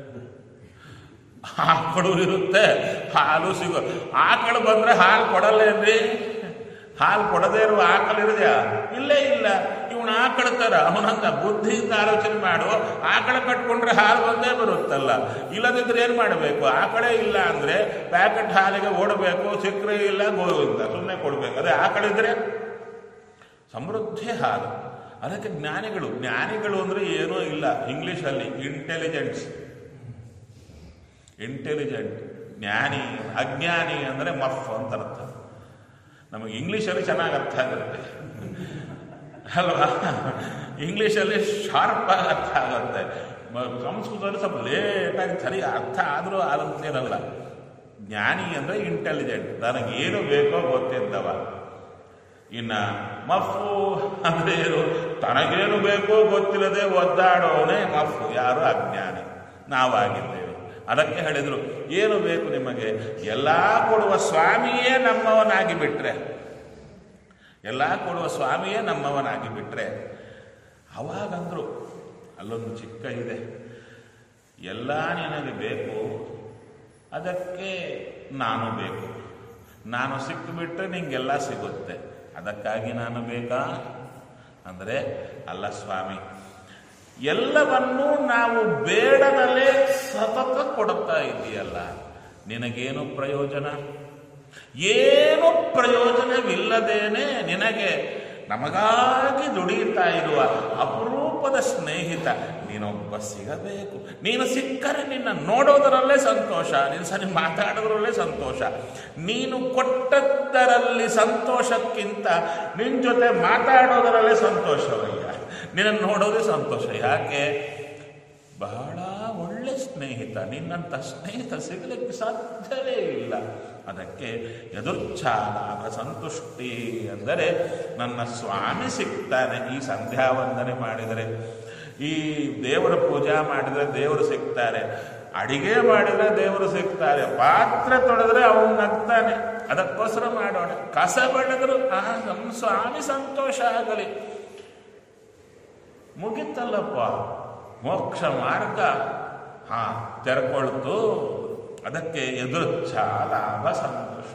ಆಕಳು ಇರುತ್ತೆ ಹಾಲು ಸಿಗೋ ಆಕಳು ಬಂದ್ರೆ ಹಾಲು ಕೊಡಲ್ಲೇನ್ರಿ ಹಾಲು ಕೊಡದೇ ಇರುವ ಆಕಳು ಇರಿದ್ಯಾ ಇಲ್ಲೇ ಇಲ್ಲ ಇವನು ಆಕಳ ಥರ ಅವನಂದ ಬುದ್ಧಿಯಿಂದ ಆಲೋಚನೆ ಮಾಡು ಆಕಳ ಕಟ್ಕೊಂಡ್ರೆ ಹಾಲು ಬಂದೇ ಬರುತ್ತಲ್ಲ ಇಲ್ಲದಿದ್ರೆ ಏನು ಮಾಡಬೇಕು ಆಕಳೇ ಇಲ್ಲ ಅಂದರೆ ಪ್ಯಾಕೆಟ್ ಹಾಲಿಗೆ ಓಡಬೇಕು ಸಿಕ್ಕರೆ ಇಲ್ಲ ಗೋವಿಂದ ಸುಮ್ಮನೆ ಕೊಡಬೇಕು ಅದೇ ಆಕಳಿದ್ರೆ ಸಮೃದ್ಧಿ ಹಾಲು ಅದಕ್ಕೆ ಜ್ಞಾನಿಗಳು ಜ್ಞಾನಿಗಳು ಅಂದರೆ ಏನೂ ಇಲ್ಲ ಇಂಗ್ಲೀಷಲ್ಲಿ ಇಂಟೆಲಿಜೆನ್ಸ್ ಇಂಟೆಲಿಜೆಂಟ್ ಜ್ಞಾನಿ ಅಜ್ಞಾನಿ ಅಂದರೆ ಮಫ್ ಅಂತ ಅರ್ಥ ನಮಗೆ ಇಂಗ್ಲೀಷಲ್ಲಿ ಚೆನ್ನಾಗಿ ಅರ್ಥ ಆಗುತ್ತೆ ಅಲ್ವಾ ಇಂಗ್ಲೀಷಲ್ಲಿ ಶಾರ್ಪ್ ಆಗಿ ಅರ್ಥ ಆಗುತ್ತೆ ಮ- ಸಂಸ್ಕೃತದಲ್ಲಿ ಸ್ವಲ್ಪ ಲೇಟಾಗಿ ಸರಿ ಅರ್ಥ ಆದರೂ ಆದಂತೇನಲ್ಲ ಜ್ಞಾನಿ ಅಂದರೆ ಇಂಟೆಲಿಜೆಂಟ್ ನನಗೇನು ಬೇಕೋ ಗೊತ್ತಿದ್ದವ ಇನ್ನ ಮಫು ಅಂದ್ರೆ ಏನು ತನಗೇನು ಬೇಕೋ ಗೊತ್ತಿಲ್ಲದೆ ಒದ್ದಾಡೋನೇ ಮಫು ಯಾರು ಅಜ್ಞಾನಿ ನಾವಾಗಿದ್ದೇವೆ ಅದಕ್ಕೆ ಹೇಳಿದರು ಏನು ಬೇಕು ನಿಮಗೆ ಎಲ್ಲ ಕೊಡುವ ಸ್ವಾಮಿಯೇ ನಮ್ಮವನಾಗಿ ಬಿಟ್ರೆ ಎಲ್ಲ ಕೊಡುವ ಸ್ವಾಮಿಯೇ ನಮ್ಮವನಾಗಿ ಬಿಟ್ರೆ ಅವಾಗಂದ್ರು ಅಲ್ಲೊಂದು ಚಿಕ್ಕ ಇದೆ ಎಲ್ಲ ನಿನಗೆ ಬೇಕು ಅದಕ್ಕೆ ನಾನು ಬೇಕು ನಾನು ಸಿಕ್ಕಿಬಿಟ್ರೆ ನಿಂಗೆಲ್ಲ ಸಿಗುತ್ತೆ ಅದಕ್ಕಾಗಿ ನಾನು ಬೇಕಾ ಅಂದರೆ ಅಲ್ಲ ಸ್ವಾಮಿ ಎಲ್ಲವನ್ನೂ ನಾವು ಬೇಡದಲ್ಲೇ ಸತತ ಕೊಡುತ್ತಾ ಇದೆಯಲ್ಲ ನಿನಗೇನು ಪ್ರಯೋಜನ ಏನು ಪ್ರಯೋಜನವಿಲ್ಲದೇನೆ ನಿನಗೆ ನಮಗಾಗಿ ದುಡಿಯುತ್ತಾ ಇರುವ ಅಪರೂಪದ ಸ್ನೇಹಿತ ನೀನೊಬ್ಬ ಸಿಗಬೇಕು ನೀನು ಸಿಕ್ಕರೆ ನಿನ್ನ ನೋಡೋದರಲ್ಲೇ ಸಂತೋಷ ನೀನು ಸರಿ ಮಾತಾಡೋದ್ರಲ್ಲೇ ಸಂತೋಷ ನೀನು ಕೊಟ್ಟದ್ದರಲ್ಲಿ ಸಂತೋಷಕ್ಕಿಂತ ನಿನ್ನ ಜೊತೆ ಮಾತಾಡೋದರಲ್ಲೇ ಸಂತೋಷವಯ್ಯ ನಿನ್ನ ನೋಡೋದೇ ಸಂತೋಷ ಯಾಕೆ ಬಹಳ ಒಳ್ಳೆ ಸ್ನೇಹಿತ ನಿನ್ನಂಥ ಸ್ನೇಹಿತ ಸಿಗಲಿಕ್ಕೆ ಸಾಧ್ಯವೇ ಇಲ್ಲ ಅದಕ್ಕೆ ಎದುರ್ಚಾಲಾಭ ಸಂತುಷ್ಟಿ ಅಂದರೆ ನನ್ನ ಸ್ವಾಮಿ ಸಿಗ್ತಾನೆ ಈ ಸಂಧ್ಯಾ ವಂದನೆ ಮಾಡಿದರೆ ಈ ದೇವರ ಪೂಜಾ ಮಾಡಿದರೆ ದೇವರು ಸಿಗ್ತಾರೆ ಅಡಿಗೆ ಮಾಡಿದರೆ ದೇವರು ಸಿಗ್ತಾರೆ ಪಾತ್ರೆ ತೊಳೆದ್ರೆ ಅವನು ನಗ್ತಾನೆ ಅದಕ್ಕೋಸ್ಕರ ಮಾಡೋಣ ಕಸ ಬೆಳೆದ್ರು ಆ ನಮ್ಮ ಸ್ವಾಮಿ ಸಂತೋಷ ಆಗಲಿ ಮುಗಿತಲ್ಲಪ್ಪ ಮೋಕ್ಷ ಮಾರ್ಗ ಹಾ ತೆರ್ಕೊಳ್ತು ಅದಕ್ಕೆ ಎದುರುಚ್ಛ ಲಾಭ ಸಂತೋಷ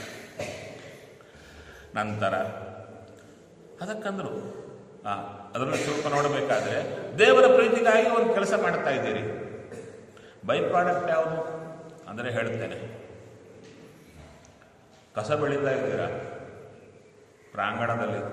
ನಂತರ ಅದಕ್ಕಂದ್ರು ಆ ಅದನ್ನು ಸ್ವಲ್ಪ ನೋಡಬೇಕಾದ್ರೆ ದೇವರ ಪ್ರೀತಿಗಾಗಿ ಒಂದು ಕೆಲಸ ಮಾಡ್ತಾ ಇದ್ದೀರಿ ಬೈ ಪ್ರಾಡಕ್ಟ್ ಯಾವುದು ಅಂದರೆ ಹೇಳ್ತೇನೆ ಕಸ ಬೆಳೀತಾ ಇದ್ದೀರಾ ಪ್ರಾಂಗಣದಲ್ಲಿ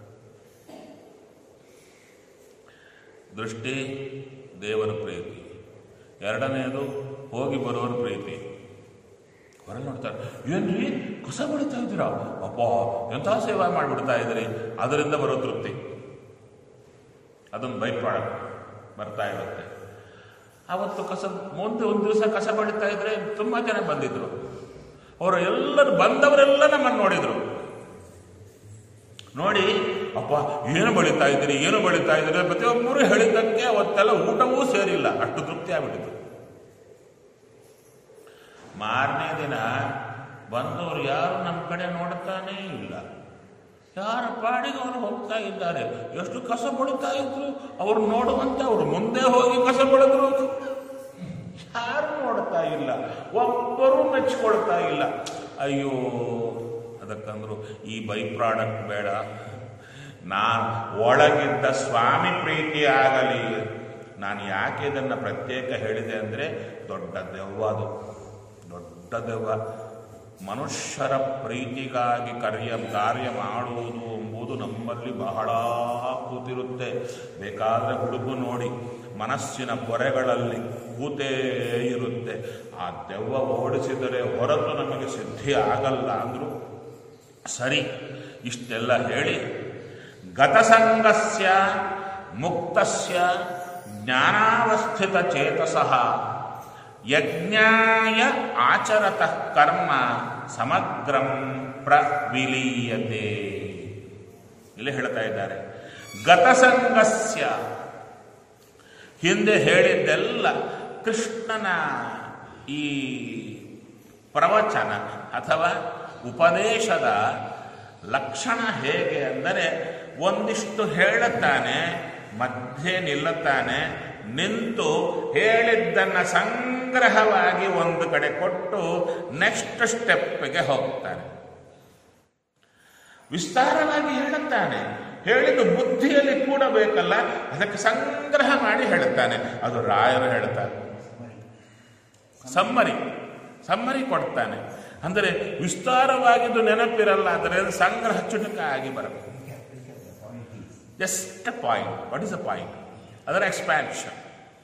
ದೃಷ್ಟಿ ದೇವರ ಪ್ರೀತಿ ಎರಡನೆಯದು ಹೋಗಿ ಬರೋರ ಪ್ರೀತಿ ಹೊರಗೆ ನೋಡ್ತಾರೆ ಏನ್ರಿ ಕಸ ಬೆಳೀತಾ ಇದ್ದೀರಾ ಅಪ್ಪ ಎಂಥ ಸೇವಾ ಮಾಡಿಬಿಡ್ತಾ ಇದ್ದೀರಿ ಅದರಿಂದ ಬರೋ ತೃಪ್ತಿ ಅದೊಂದು ಬೈ ಪ್ರಾಡಕ್ಟ್ ಬರ್ತಾ ಇರುತ್ತೆ ಅವತ್ತು ಕಸ ಮುಂದೆ ಒಂದು ದಿವಸ ಕಸ ಬೆಳೀತಾ ಇದ್ರೆ ತುಂಬ ಜನ ಬಂದಿದ್ರು ಅವರು ಎಲ್ಲರೂ ಬಂದವರೆಲ್ಲ ನಮ್ಮನ್ನು ನೋಡಿದ್ರು ನೋಡಿ ಅಪ್ಪ ಏನು ಬೆಳೀತಾ ಇದ್ದೀರಿ ಏನು ಬೆಳೀತಾ ಇದ್ದೀರಿ ಪ್ರತಿಯೊಬ್ಬರು ಹೇಳಿದ್ದಕ್ಕೆ ಅವತ್ತೆಲ್ಲ ಊಟವೂ ಸೇರಿಲ್ಲ ಅಷ್ಟು ತೃಪ್ತಿ ಆಗ್ಬಿಟ್ಟಿತ್ತು ಮಾರನೇ ದಿನ ಬಂದವರು ಯಾರು ನಮ್ಮ ಕಡೆ ನೋಡ್ತಾನೇ ಇಲ್ಲ ಯಾರ ಪಾಡಿಗೆ ಅವರು ಹೋಗ್ತಾ ಇದ್ದಾರೆ ಎಷ್ಟು ಕಸ ಬಳಿತಾ ಇದ್ರು ಅವ್ರು ನೋಡುವಂತೆ ಅವರು ಮುಂದೆ ಹೋಗಿ ಕಸ ಬೆಳೆದ್ರು ಯಾರು ನೋಡ್ತಾ ಇಲ್ಲ ಒಬ್ಬರು ಮೆಚ್ಕೊಳ್ತಾ ಇಲ್ಲ ಅಯ್ಯೋ ಅದಕ್ಕಂದ್ರು ಈ ಬೈ ಪ್ರಾಡಕ್ಟ್ ಬೇಡ ನಾನು ಒಳಗಿದ್ದ ಸ್ವಾಮಿ ಪ್ರೀತಿ ಆಗಲಿ ನಾನು ಯಾಕೆ ಇದನ್ನು ಪ್ರತ್ಯೇಕ ಹೇಳಿದೆ ಅಂದರೆ ದೊಡ್ಡ ದೆವ್ವ ಅದು ದೊಡ್ಡ ದೆವ್ವ ಮನುಷ್ಯರ ಪ್ರೀತಿಗಾಗಿ ಕಾರ್ಯ ಕಾರ್ಯ ಮಾಡುವುದು ಎಂಬುದು ನಮ್ಮಲ್ಲಿ ಬಹಳ ಕೂತಿರುತ್ತೆ ಬೇಕಾದರೆ ಹುಡುಗು ನೋಡಿ ಮನಸ್ಸಿನ ಪೊರೆಗಳಲ್ಲಿ ಕೂತೇ ಇರುತ್ತೆ ಆ ದೆವ್ವ ಓಡಿಸಿದರೆ ಹೊರತು ನಮಗೆ ಸಿದ್ಧಿ ಆಗಲ್ಲ ಅಂದರು ಸರಿ ಇಷ್ಟೆಲ್ಲ ಹೇಳಿ ಗತಸಂಗಸ್ಯ ಮುಕ್ತಸ್ಯ ಜ್ಞಾನಾವಸ್ಥಿತ ಚೇತಸಃ ಯಜ್ಞಾಯ ಆಚರತಃ ಕರ್ಮ ಸಮಗ್ರಂ ಪ್ರವಿಲೀಯತೆ ಇಲ್ಲಿ ಹೇಳ್ತಾ ಇದ್ದಾರೆ ಗತಸಂಗಸ್ಯ ಹಿಂದೆ ಹೇಳಿದ್ದೆಲ್ಲ ಕೃಷ್ಣನ ಈ ಪ್ರವಚನ ಅಥವಾ ಉಪದೇಶದ ಲಕ್ಷಣ ಹೇಗೆ ಅಂದರೆ ಒಂದಿಷ್ಟು ಹೇಳುತ್ತಾನೆ ಮಧ್ಯೆ ನಿಲ್ಲುತ್ತಾನೆ ನಿಂತು ಹೇಳಿದ್ದನ್ನ ಸಂಗ್ರಹವಾಗಿ ಒಂದು ಕಡೆ ಕೊಟ್ಟು ನೆಕ್ಸ್ಟ್ ಸ್ಟೆಪ್ಗೆ ಹೋಗ್ತಾನೆ ವಿಸ್ತಾರವಾಗಿ ಹೇಳುತ್ತಾನೆ ಹೇಳಿದ್ದು ಬುದ್ಧಿಯಲ್ಲಿ ಕೂಡಬೇಕಲ್ಲ ಅದಕ್ಕೆ ಸಂಗ್ರಹ ಮಾಡಿ ಹೇಳುತ್ತಾನೆ ಅದು ರಾಯರು ಹೇಳ್ತಾರೆ ಸಮ್ಮರಿ ಸಮ್ಮರಿ ಕೊಡ್ತಾನೆ ಅಂದರೆ ವಿಸ್ತಾರವಾಗಿದ್ದು ನೆನಪಿರಲ್ಲ ಆದರೆ ಅದು ಸಂಗ್ರಹ ಚುಟುಕ ಆಗಿ ಬರಬೇಕು just a point what is a point ಅದರ ಎಕ್ಸ್ಪ್ಯಾನ್ಷನ್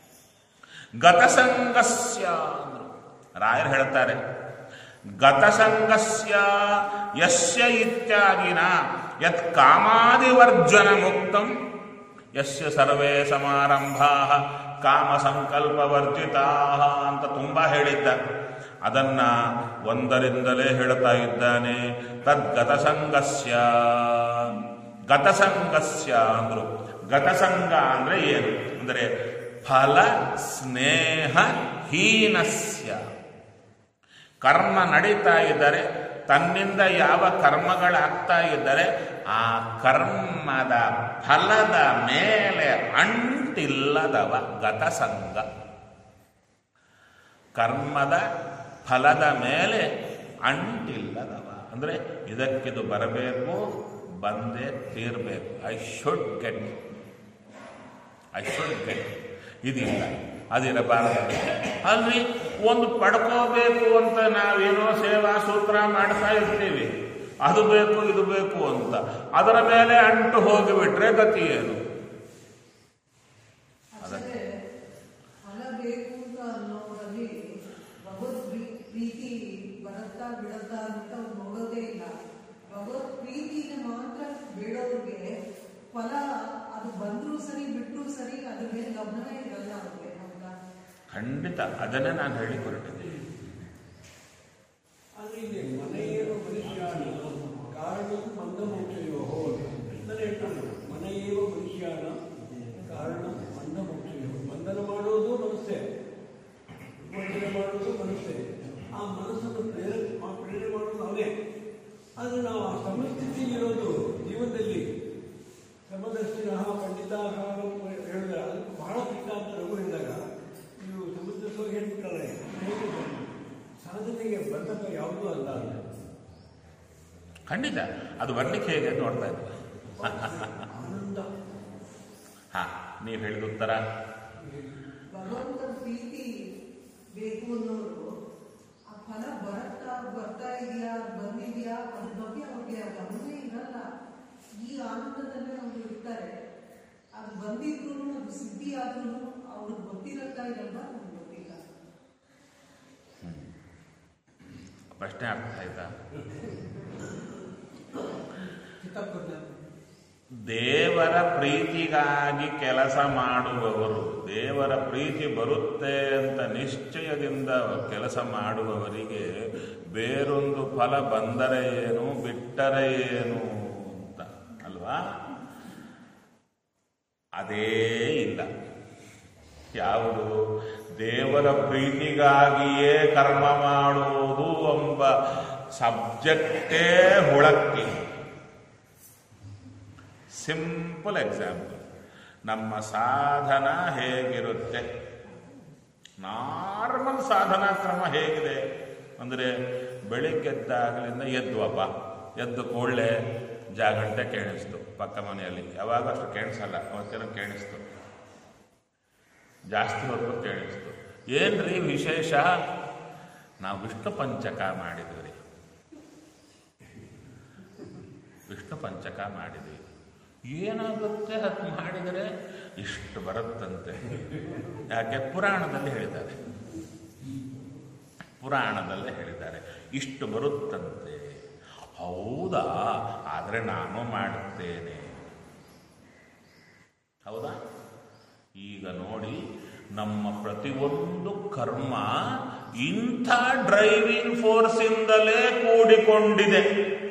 ಗತಸಂಗಸ್ಯ ಅಂದ್ರು ರಾಯರು ಹೇಳ್ತಾರೆ ಗತಸಂಗಸ್ಯ ಯಸ್ಯ ಇತ್ಯಾದಿನ ಯತ್ ಕಾಮಾದಿವರ್ಜನ ಮುಕ್ತಂ ಯಸ್ಯ ಸರ್ವೇ ಸಮಾರಂಭಾ ಕಾಮ ಸಂಕಲ್ಪವರ್ಜಿತಾ ಅಂತ ತುಂಬಾ ಹೇಳಿದ್ದ ಅದನ್ನ ಒಂದರಿಂದಲೇ ಹೇಳ್ತಾ ಇದ್ದಾನೆ ತದ್ಗತಸಂಗಸ್ಯ ಗತಸಂಗಸ್ಯ ಅಂದ್ರು ಗತಸಂಗ ಅಂದ್ರೆ ಏನು ಅಂದರೆ ಫಲ ಸ್ನೇಹ ಹೀನಸ್ಯ ಕರ್ಮ ನಡೀತಾ ಇದ್ದರೆ ತನ್ನಿಂದ ಯಾವ ಕರ್ಮಗಳಾಗ್ತಾ ಇದ್ದರೆ ಆ ಕರ್ಮದ ಫಲದ ಮೇಲೆ ಅಂಟಿಲ್ಲದವ ಗತಸಂಗ ಕರ್ಮದ ಫಲದ ಮೇಲೆ ಅಂಟಿಲ್ಲದವ ಅಂದರೆ ಇದಕ್ಕಿದು ಬರಬೇಕು ಬಂದೇ ತೀರಬೇಕು I should get I should get ಇದಿಲ್ಲ ಅದಿರಬಾರದು ಅಲ್ರಿ ಒಂದು ಪಡ್ಕೋಬೇಕು ಅಂತ ನಾವೇನೋ ಸೇವಾ ಸೂತ್ರ ಮಾಡ್ತಾ ಇರ್ತೀವಿ ಅದು ಬೇಕು ಇದು ಬೇಕು ಅಂತ ಅದರ ಮೇಲೆ ಅಂಟು ಹೋಗಿಬಿಟ್ರೆ ಗತಿ ಏನು ಆದರೆ ಫಲ ಬೇಕು ಅಂತ ಅನ್ನೋದ್ರಲ್ಲಿ ಭಗವದ್ ಪ್ರೀ- ಪ್ರೀತಿ ಬರುತ್ತಾ ಬಿಡುತ್ತಾ ಅಂತ ಅವ್ರು ನೋಡೋದೇ ಇಲ್ಲ ಭಗವತ್ ಪ್ರೀತಿನ ಮಾತ್ರ ಬೇಡೋರಿಗೆ ಫಲ ಅದು ಬಂದ್ರೂ ಸರಿ ಬಿಟ್ಟರೂ ಸರಿ ಅದ್ರ ಮೇಲೆ ಗಮನವೇ ಇರಲ್ಲ ಅವ್ರಿಗೆ ಹೌದಾ ಖಂಡಿತ ಅದನ್ನೇ ನಾನು ಹೇಳಿ ಹೊರಟಿದ್ದೀನಿ ಆದರೆ ಇಲ್ಲಿ ಮನೆಯೇವ ಮನುಷ್ಯಾಣ ಕಾರಣ ಮಂದಮೋಕ್ಷಯೋ ಅಂತಲೇ ಹೇಳ್ತಾನೆ ಮನೆಯೇವ ಮನುಷ್ಯಾಣ ಕಾರಣ ಮಂದಮೋಕ್ಷಯೋ ಬಂಧನ ಮಾಡೋದು ಮನಸ್ಸೇ ವಂಚನೆ ಮಾಡೋದು ಮನಸ್ಸೇ ಆ ಮನಸ್ಸನ್ನು ಪ್ರೇರ ಮಾ- ಪ್ರೇರಣೆ ಮಾಡೋದು ಅವನೇ ಆದರೆ ನಾವು ಆ ಸಮಸ್ಥಿತಿ ಇರೋದು ಜೀವನದಲ್ಲಿ ಸಮದರ್ಶಿನ ಪಂಡಿತ ಹೇಳಿದ್ರೆ ಅದಕ್ಕೆ ಬಹಳ ದೃಷ್ಟಾಂತ ರಘು ಹೇಳಿದಾಗ ನೀವು ಸಮುದ್ರ ಸೋಗಿ ಹೇಳ್ಬಿಟ್ಟಾರೆ ಹೇಗೆ ಸಾಧನೆಗೆ ಬಂಧಕ ಯಾವುದೂ ಅಲ್ಲ ಅಂತ ಖಂಡಿತ ಅದು ಬರ್ಲಿಕ್ಕೆ ಹೇಗೆ ಅಂತ ನೋಡ್ತಾ ಇದ್ದೆ ಆನಂದ ಹಾ ನೀವು ಹೇಳಿದ ಉತ್ತರ ಭಗವಂತನ ಪ್ರೀತಿ ಬೇಕು ಅನ್ನೋರು ಆ ಫಲ ಬರುತ್ತಾ ಬರ್ತಾ ಇದೆಯಾ ಬಂದಿದ್ಯಾ ಅದ್ರ ಬಗ್ಗೆ ಅವ್ರಿಗೆ ಗಮನ ಇರಲ್ಲ ಈ ಆನಂದದಲ್ಲೇ ಅವರು ಇರ್ತಾರೆ ಅದು ಬಂದಿದ್ರು ಅದು ಸಿದ್ಧಿ ಆದ್ರೂ ಅವ್ರಿಗೆ ಗೊತ್ತಿರತ್ತಾ ಇರಲ್ಲ ಅವ್ರಿಗೆ ಗೊತ್ತಿಲ್ಲ ಪ್ರಶ್ನೆ ಅರ್ಥ ಆಯ್ತಾ ಚಿತ್ತಪ್ರಜ್ಞೆ ದೇವರ ಪ್ರೀತಿಗಾಗಿ ಕೆಲಸ ಮಾಡುವವರು ದೇವರ ಪ್ರೀತಿ ಬರುತ್ತೆ ಅಂತ ನಿಶ್ಚಯದಿಂದ ಕೆಲಸ ಮಾಡುವವರಿಗೆ ಬೇರೊಂದು ಫಲ ಬಂದರೆ ಏನು ಬಿಟ್ಟರೆ ಏನು ಅಂತ ಅಲ್ವಾ ಅದೇ ಇಲ್ಲ ಯಾವುದು ದೇವರ ಪ್ರೀತಿಗಾಗಿಯೇ ಕರ್ಮ ಮಾಡುವುದು ಎಂಬ ಸಬ್ಜೆಕ್ಟೇ ಹುಳಕ್ಕಿ ಸಿಂಪಲ್ ಎಕ್ಸಾಂಪಲ್ ನಮ್ಮ ಸಾಧನ ಹೇಗಿರುತ್ತೆ ನಾರ್ಮಲ್ ಸಾಧನಾ ಕ್ರಮ ಹೇಗಿದೆ ಅಂದರೆ ಬೆಳಿಗ್ಗೆದ್ದಾಗಲಿಂದ ಎದ್ವಪ್ಪ ಎದ್ದು ಕೂಡಲೇ ಜಾಗಂಟೆ ಕೇಳಿಸ್ತು ಪಕ್ಕ ಮನೆಯಲ್ಲಿ ಯಾವಾಗ ಅಷ್ಟು ಕೇಳಿಸಲ್ಲ ಅವತ್ತೇನೋ ಕೇಳಿಸ್ತು ಜಾಸ್ತಿ ಹೊತ್ತು ಕೇಳಿಸ್ತು ಏನ್ರಿ ವಿಶೇಷ ನಾವು ವಿಷ್ಣು ಪಂಚಕ ಮಾಡಿದ್ವಿ ರೀ ವಿಷ್ಣು ಪಂಚಕ ಮಾಡಿದ್ವಿ ಏನಾಗುತ್ತೆ ಅದು ಮಾಡಿದರೆ ಇಷ್ಟು ಬರುತ್ತಂತೆ ಯಾಕೆ ಪುರಾಣದಲ್ಲಿ ಹೇಳಿದ್ದಾರೆ ಪುರಾಣದಲ್ಲೇ ಹೇಳಿದ್ದಾರೆ ಇಷ್ಟು ಬರುತ್ತಂತೆ ಹೌದಾ ಆದರೆ ನಾನು ಮಾಡುತ್ತೇನೆ ಹೌದಾ ಈಗ ನೋಡಿ ನಮ್ಮ ಪ್ರತಿಯೊಂದು ಕರ್ಮ ಇಂಥ ಡ್ರೈವಿಂಗ್ ಫೋರ್ಸಿಂದಲೇ ಕೂಡಿಕೊಂಡಿದೆ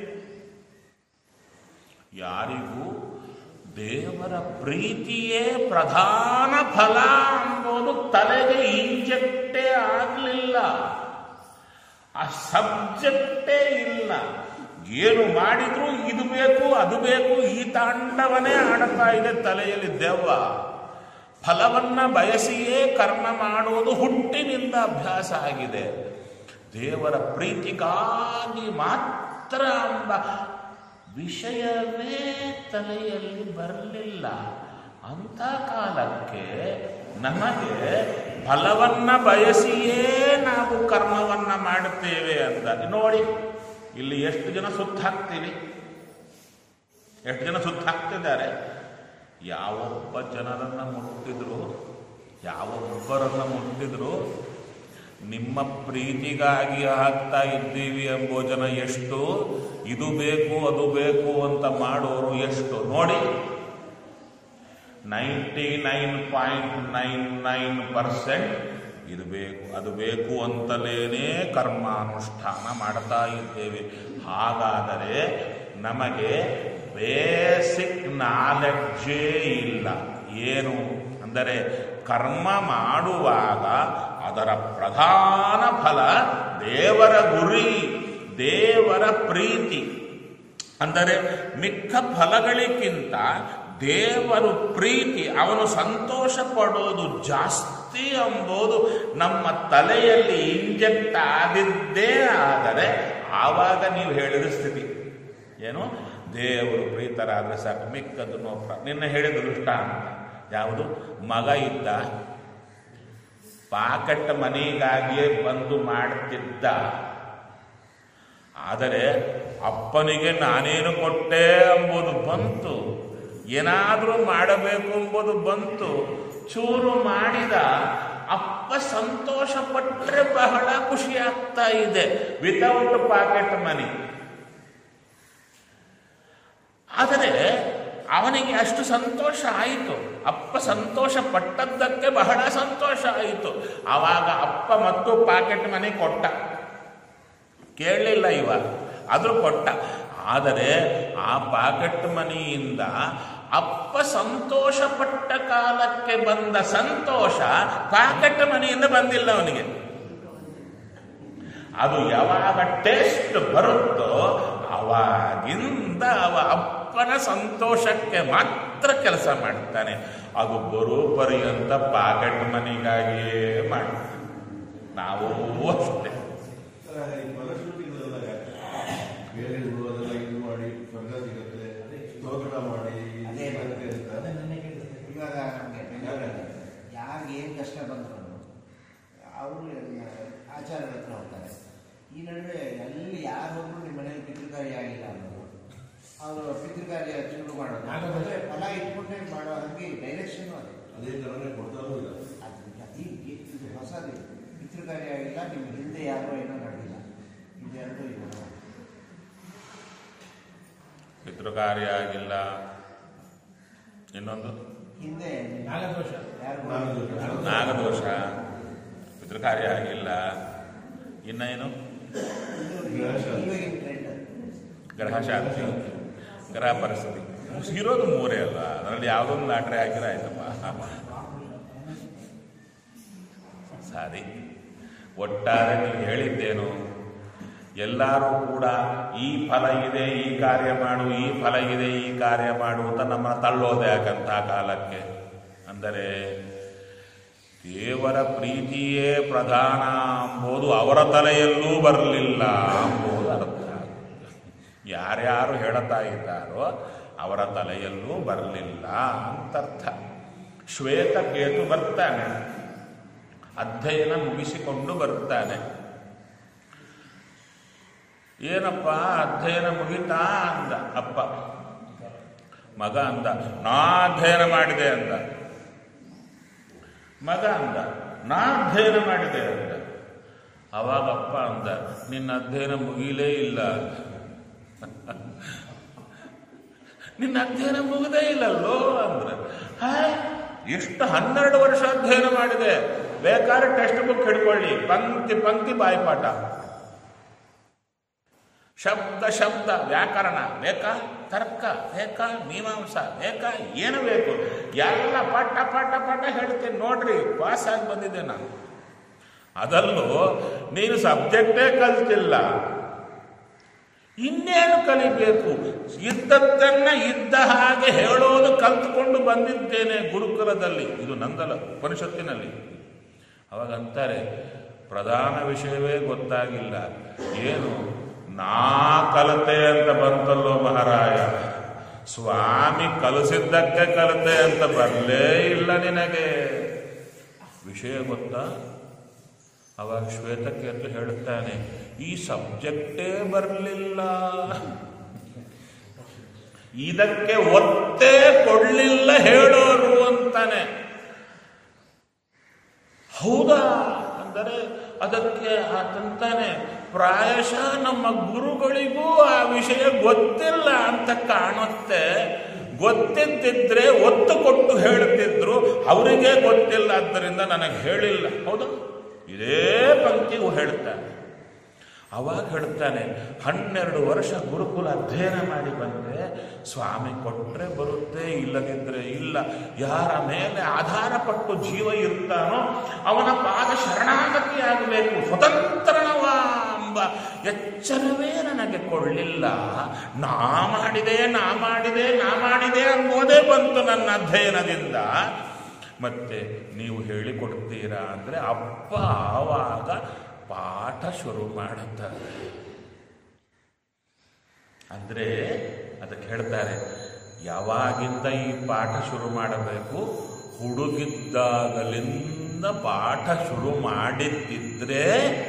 ಯಾರಿಗೂ ದೇವರ ಪ್ರೀತಿಯೇ ಪ್ರಧಾನ ಫಲ ಎಂಬುದು ತಲೆಗೆ ಇಂಜೆಕ್ಟೇ ಆಗಲಿಲ್ಲ ಆ ಸಬ್ಜೆಕ್ಟೇ ಇಲ್ಲ ಏನು ಮಾಡಿದ್ರು ಇದು ಬೇಕು ಅದು ಬೇಕು ಈ ತಾಂಡವನೇ ಆಡ್ತಾ ಇದೆ ತಲೆಯಲ್ಲಿ ದೆವ್ವ ಫಲವನ್ನ ಬಯಸಿಯೇ ಕರ್ಮ ಮಾಡುವುದು ಹುಟ್ಟಿನಿಂದ ಅಭ್ಯಾಸ ಆಗಿದೆ ದೇವರ ಪ್ರೀತಿಗಾಗಿ ಮಾತ್ರ ಎಂಬ ವಿಷಯವೇ ತಲೆಯಲ್ಲಿ ಬರಲಿಲ್ಲ ಅಂಥ ಕಾಲಕ್ಕೆ ನಮಗೆ ಫಲವನ್ನ ಬಯಸಿಯೇ ನಾವು ಕರ್ಮವನ್ನ ಮಾಡುತ್ತೇವೆ ಅಂತ ನೋಡಿ ಇಲ್ಲಿ ಎಷ್ಟು ಜನ ಸುತ್ತ ಹಾಕ್ತೀವಿ ಎಷ್ಟು ಜನ ಸುತ್ತ ಹಾಕ್ತಿದ್ದಾರೆ ಯಾವೊಬ್ಬ ಜನರನ್ನ ಮುಟ್ಟಿದ್ರು ಯಾವೊಬ್ಬರನ್ನ ಮುಟ್ಟಿದ್ರು ನಿಮ್ಮ ಪ್ರೀತಿಗಾಗಿ ಆಗ್ತಾ ಇದ್ದೀವಿ ಎಂಬೋ ಜನ ಎಷ್ಟು ಇದು ಬೇಕು ಅದು ಬೇಕು ಅಂತ ಮಾಡೋರು ಎಷ್ಟು ನೋಡಿ ninety nine point nine nine percent ಇದು ಬೇಕು ಅದು ಬೇಕು ಅಂತಲೇನೇ ಕರ್ಮಾನುಷ್ಠಾನ ಮಾಡ್ತಾ ಇದ್ದೇವೆ ಹಾಗಾದರೆ ನಮಗೆ ಬೇಸಿಕ್ ನಾಲೆಡ್ಜೇ ಇಲ್ಲ ಏನು ಅಂದರೆ ಕರ್ಮ ಮಾಡುವಾಗ ಅದರ ಪ್ರಧಾನ ಫಲ ದೇವರ ಗುರಿ ದೇವರ ಪ್ರೀತಿ ಅಂದರೆ ಮಿಕ್ಕ ಫಲಗಳಿಗಿಂತ ದೇವರು ಪ್ರೀತಿ ಅವನು ಸಂತೋಷ ಪಡೋದು ಜಾಸ್ತಿ ಎಂಬುದು ನಮ್ಮ ತಲೆಯಲ್ಲಿ ಇಂಜೆಕ್ಟ್ ಆದಿದ್ದೇ ಆದರೆ ಆವಾಗ ನೀವು ಹೇಳಿದ ಸ್ಥಿತಿ ಏನು ದೇವರು ಪ್ರೀತರಾದ್ರೆ ಸಾಕು ಮಿಕ್ಕದ್ದು ನೋ ಪ್ರಾ- ನಿನ್ನ ಹೇಳಿದ ದೃಷ್ಟಾಂತ ಯಾವುದು ಮಗ ಇದ್ದ ಪಾಕೆಟ್ ಮನಿಗಾಗಿಯೇ ಬಂದು ಮಾಡ್ತಿದ್ದ ಆದರೆ ಅಪ್ಪನಿಗೆ ನಾನೇನು ಕೊಟ್ಟೆ ಎಂಬುದು ಬಂತು ಏನಾದರೂ ಮಾಡಬೇಕು ಎಂಬುದು ಬಂತು ಚೂರು ಮಾಡಿದ ಅಪ್ಪ ಸಂತೋಷ ಪಟ್ಟರೆ ಬಹಳ ಖುಷಿ ಆಗ್ತಾ ಇದೆ ವಿತೌಟ್ ಪಾಕೆಟ್ ಮನಿ ಆದರೆ ಅವನಿಗೆ ಅಷ್ಟು ಸಂತೋಷ ಆಯಿತು ಅಪ್ಪ ಸಂತೋಷ ಪಟ್ಟದ್ದಕ್ಕೆ ಬಹಳ ಸಂತೋಷ ಆಯಿತು ಆವಾಗ ಅಪ್ಪ ಮತ್ತು ಪಾಕೆಟ್ ಮನಿ ಕೊಟ್ಟ ಕೇಳಲಿಲ್ಲ ಇವ ಆದರೂ ಕೊಟ್ಟ ಆದರೆ ಆ ಪಾಕೆಟ್ ಮನಿಯಿಂದ ಅಪ್ಪ ಸಂತೋಷ ಪಟ್ಟ ಕಾಲಕ್ಕೆ ಬಂದ ಸಂತೋಷ ಪಾಕೆಟ್ ಮನಿಯಿಂದ ಬಂದಿಲ್ಲ ಅವನಿಗೆ ಅದು ಯಾವಾಗ ಟೇಸ್ಟ್ ಬರುತ್ತೋ ಅವಾಗಿಂದ ಅವ ಅಪ್ಪನ ಸಂತೋಷಕ್ಕೆ ಮಾತ್ರ ಕೆಲಸ ಮಾಡ್ತಾನೆ ಅದು ಬರೋ ಪರ್ಯಂತ ಪಾಕೆಟ್ ಮನಿಗಾಗಿಯೇ ಮಾಡ್ತಾನೆ ನಾವು ಅಷ್ಟೇ ಈ ಫಲಶ್ರುತಿಗಳೆಲ್ಲ ಯಾಕೆ? ಬೇರೆ ಇದು ಅದೆಲ್ಲ ಇದು ಮಾಡಿ ಸ್ವರ್ಗ ಸಿಗತ್ತೆ ಸ್ತೋತ್ರ ಮಾಡಿ ಅದೇ ಸಿಗತ್ತೆ ಅಂತ. ಅದನ್ನ ನೆನ್ನೆ ಕೇಳಿದೆ. ಇವಾಗ ನಮಗೆ ಬೆಂಗಳೂರಲ್ಲಿ ಯಾರಿಗೆ ಏನು ಕಷ್ಟ ಬಂದ್ರು ಅವರು ಆಚಾರ್ಯರ ಹತ್ರ ಹೋಗ್ತಾರೆ ಈ ನಡುವೆ ಅಲ್ಲಿ ಯಾರು ಹೋದ್ರು ನಿಮ್ಮ ಮನೇಲಿ ಪಿತೃಕಾರ್ಯ ಆಗಿಲ್ಲ ಅನ್ನೋದು ಅವರು ಪಿತೃಕಾರ್ಯ ಶುರು ಮಾಡೋದು ಮತ್ತೆ ಫಲ ಇಟ್ಕೊಂಡೇ ಮಾಡೋ ಹಾಗೆ ಡೈರೆಕ್ಷನ್ ಅದು ಅದೇ ತರನೇ ಕೊಡ್ತಾನೂ ಇಲ್ಲ ಅದು ಈ ಇದು ಹೊಸದು ಪಿತೃಕಾರ್ಯ ಆಗಿಲ್ಲ ನಿಮ್ಮ ಹಿಂದೆ ಯಾರೋ ಏನೋ ನಡೆದಿಲ್ಲ ಇದೆರಡು ಇದು ಪಿತೃಕಾರ್ಯ ಆಗಿಲ್ಲ ಇನ್ನೊಂದು ಹಿಂದೆ ನಾಗದೋಷ ಯಾರು ನಾಗದೋಷ. ನಾಗದೋಷ ಪಿತೃಕಾರ್ಯ ಆಗಿಲ್ಲ ಇನ್ನ ಏನು ಇವಾಗಿನ ಟ್ರೆಂಡ್ ಗ್ರಹ ಶಾಂತಿ ಗ್ರಹ ಪರಿಸ್ಥಿತಿ ಇರೋದು ಮೂರೇ ಅಲ್ಲ ಅದರಲ್ಲಿ ಯಾವುದೊಂದು ಲಾಟ್ರಿ ಹಾಕಿದ್ರೆ ಆಯ್ತಪ್ಪ ಸರಿ ಒಟ್ಟಾರೆ ನೀವು ಹೇಳಿದ್ದೇನು ಎಲ್ಲರೂ ಕೂಡ ಈ ಫಲ ಇದೆ ಈ ಕಾರ್ಯ ಮಾಡು ಈ ಫಲ ಇದೆ ಈ ಕಾರ್ಯ ಮಾಡು ಅಂತ ನಮ್ಮ ತಳ್ಳೋದೆ ಯಾಕಂತ ಕಾಲಕ್ಕೆ ಅಂದರೆ ದೇವರ ಪ್ರೀತಿಯೇ ಪ್ರಧಾನ ಎಂಬುದು ಅವರ ತಲೆಯಲ್ಲೂ ಬರಲಿಲ್ಲ ಎಂಬುದು ಅರ್ಥ ಯಾರ್ಯಾರು ಹೇಳುತ್ತಾ ಇದ್ದಾರೋ ಅವರ ತಲೆಯಲ್ಲೂ ಬರಲಿಲ್ಲ ಅಂತರ್ಥ ಶ್ವೇತಕೇತು ಬರ್ತಾನೆ ಅಧ್ಯಯನ ಮುಗಿಸಿಕೊಂಡು ಬರ್ತಾನೆ ಏನಪ್ಪ ಅಧ್ಯಯನ ಮುಗಿತಾ ಅಂದ ಅಪ್ಪ ಮಗ ಅಂದ ನಾ ಅಧ್ಯಯನ ಮಾಡಿದೆ ಅಂದ ಮಗ ಅಂದ ನಾ ಅಧ್ಯಯನ ಮಾಡಿದೆ ಅಂದ ಅವಾಗ ಅಪ್ಪ ಅಂದ ನಿನ್ನ ಅಧ್ಯಯನ ಮುಗಿಲೇ ಇಲ್ಲ ನಿನ್ನ ಅಧ್ಯಯನ ಮುಗದೇ ಇಲ್ಲಲ್ಲೋ ಅಂದ್ರೆ ಹಾ ಎಷ್ಟು ಹನ್ನೆರಡು ವರ್ಷ ಅಧ್ಯಯನ ಮಾಡಿದೆ ಬೇಕಾದ್ರೆ ಟೆಕ್ಸ್ಟ್ ಬುಕ್ ಹಿಡ್ಕೊಳ್ಳಿ ಪಂಕ್ತಿ ಪಂಕ್ತಿ ಬಾಯ್ಪಾಠ ಶಬ್ದ ಶಬ್ದ ವ್ಯಾಕರಣ ಬೇಕಾ ತರ್ಕ ಬೇಕಾ ಮೀಮಾಂಸ ಬೇಕಾ ಏನು ಬೇಕು ಎಲ್ಲ ಪಟ ಪಟ ಪಟ ಹೇಳ್ತೀನಿ ನೋಡ್ರಿ ಪಾಸ್ ಆಗಿ ಬಂದಿದ್ದೆ ನಾನು ಅದಲ್ಲೂ ನೀನು ಸಬ್ಜೆಕ್ಟೇ ಕಲ್ತಿಲ್ಲ ಇನ್ನೇನು ಕಲಿಬೇಕು ಇದ್ದದ್ದನ್ನ ಇದ್ದ ಹಾಗೆ ಹೇಳೋದು ಕಲ್ತುಕೊಂಡು ಬಂದಿದ್ದೇನೆ ಗುರುಕುಲದಲ್ಲಿ ಇದು ನಂದಲ ಉಪನಿಷತ್ತಿನಲ್ಲಿ ಅವಾಗ ಅಂತಾರೆ ಪ್ರಧಾನ ವಿಷಯವೇ ಗೊತ್ತಾಗಿಲ್ಲ ಏನು ನಾ ಕಲತೆ ಅಂತ ಬಂತಲ್ಲೋ ಮಹಾರಾಯ ಸ್ವಾಮಿ ಕಲಿಸಿದ್ದಕ್ಕೆ ಕಲತೆ ಅಂತ ಬರಲೇ ಇಲ್ಲ ನಿನಗೆ ವಿಷಯ ಗೊತ್ತಾ ಅವಾಗ ಶ್ವೇತಕೇತು ಹೇಳುತ್ತಾನೆ ಈ ಸಬ್ಜೆಕ್ಟೇ ಬರಲಿಲ್ಲ ಇದಕ್ಕೆ ಒತ್ತೇ ಕೊಡ್ಲಿಲ್ಲ ಹೇಳೋರು ಅಂತಾನೆ ಹೌದಾ ಅಂದರೆ ಅದಕ್ಕೆ ಆತಂತಾನೆ ಪ್ರಾಯಶಃ ನಮ್ಮ ಗುರುಗಳಿಗೂ ಆ ವಿಷಯ ಗೊತ್ತಿಲ್ಲ ಅಂತ ಕಾಣುತ್ತೆ ಗೊತ್ತಿದ್ದಿದ್ರೆ ಒತ್ತು ಕೊಟ್ಟು ಹೇಳ್ತಿದ್ರು ಅವರಿಗೆ ಗೊತ್ತಿಲ್ಲ ಆದ್ದರಿಂದ ನನಗೆ ಹೇಳಿಲ್ಲ ಹೌದಾ ಇದೇ ಪಂಕ್ತಿಗೂ ಹೇಳ್ತಾನೆ ಅವಾಗ ಹೇಳ್ತಾನೆ ಹನ್ನೆರಡು ವರ್ಷ ಗುರುಕುಲ ಅಧ್ಯಯನ ಮಾಡಿ ಬಂದ್ರೆ ಸ್ವಾಮಿ ಕೊಟ್ರೆ ಬರುತ್ತೆ ಇಲ್ಲದಿದ್ರೆ ಇಲ್ಲ ಯಾರ ಮೇಲೆ ಆಧಾರ ಪಟ್ಟು ಜೀವ ಇರ್ತಾನೋ ಅವನ ಪಾದ ಶರಣಾಗತಿಯಾಗಬೇಕು ಸ್ವತಂತ್ರನವ ಎಂಬ ಎಚ್ಚರವೇ ನನಗೆ ಕೊಳ್ಳಿಲ್ಲ ನಾ ಮಾಡಿದೆ ನಾ ಮಾಡಿದೆ ನಾ ಮಾಡಿದೆ ಅನ್ನೋದೇ ಬಂತು ನನ್ನ ಅಧ್ಯಯನದಿಂದ ಮತ್ತೆ ನೀವು ಹೇಳಿಕೊಡ್ತೀರಾ ಅಂದರೆ ಅಪ್ಪ ಆವಾಗ ಪಾಠ ಶುರು ಮಾಡುತ್ತಾರೆ ಅಂದರೆ ಅದಕ್ಕೆ ಹೇಳ್ತಾರೆ ಯಾವಾಗಿಂದ ಈ ಪಾಠ ಶುರು ಮಾಡಬೇಕು ಹುಡುಗಿದ್ದಾಗಲಿಂದ ಪಾಠ ಶುರು ಮಾಡಿದ್ದಿದ್ರೆ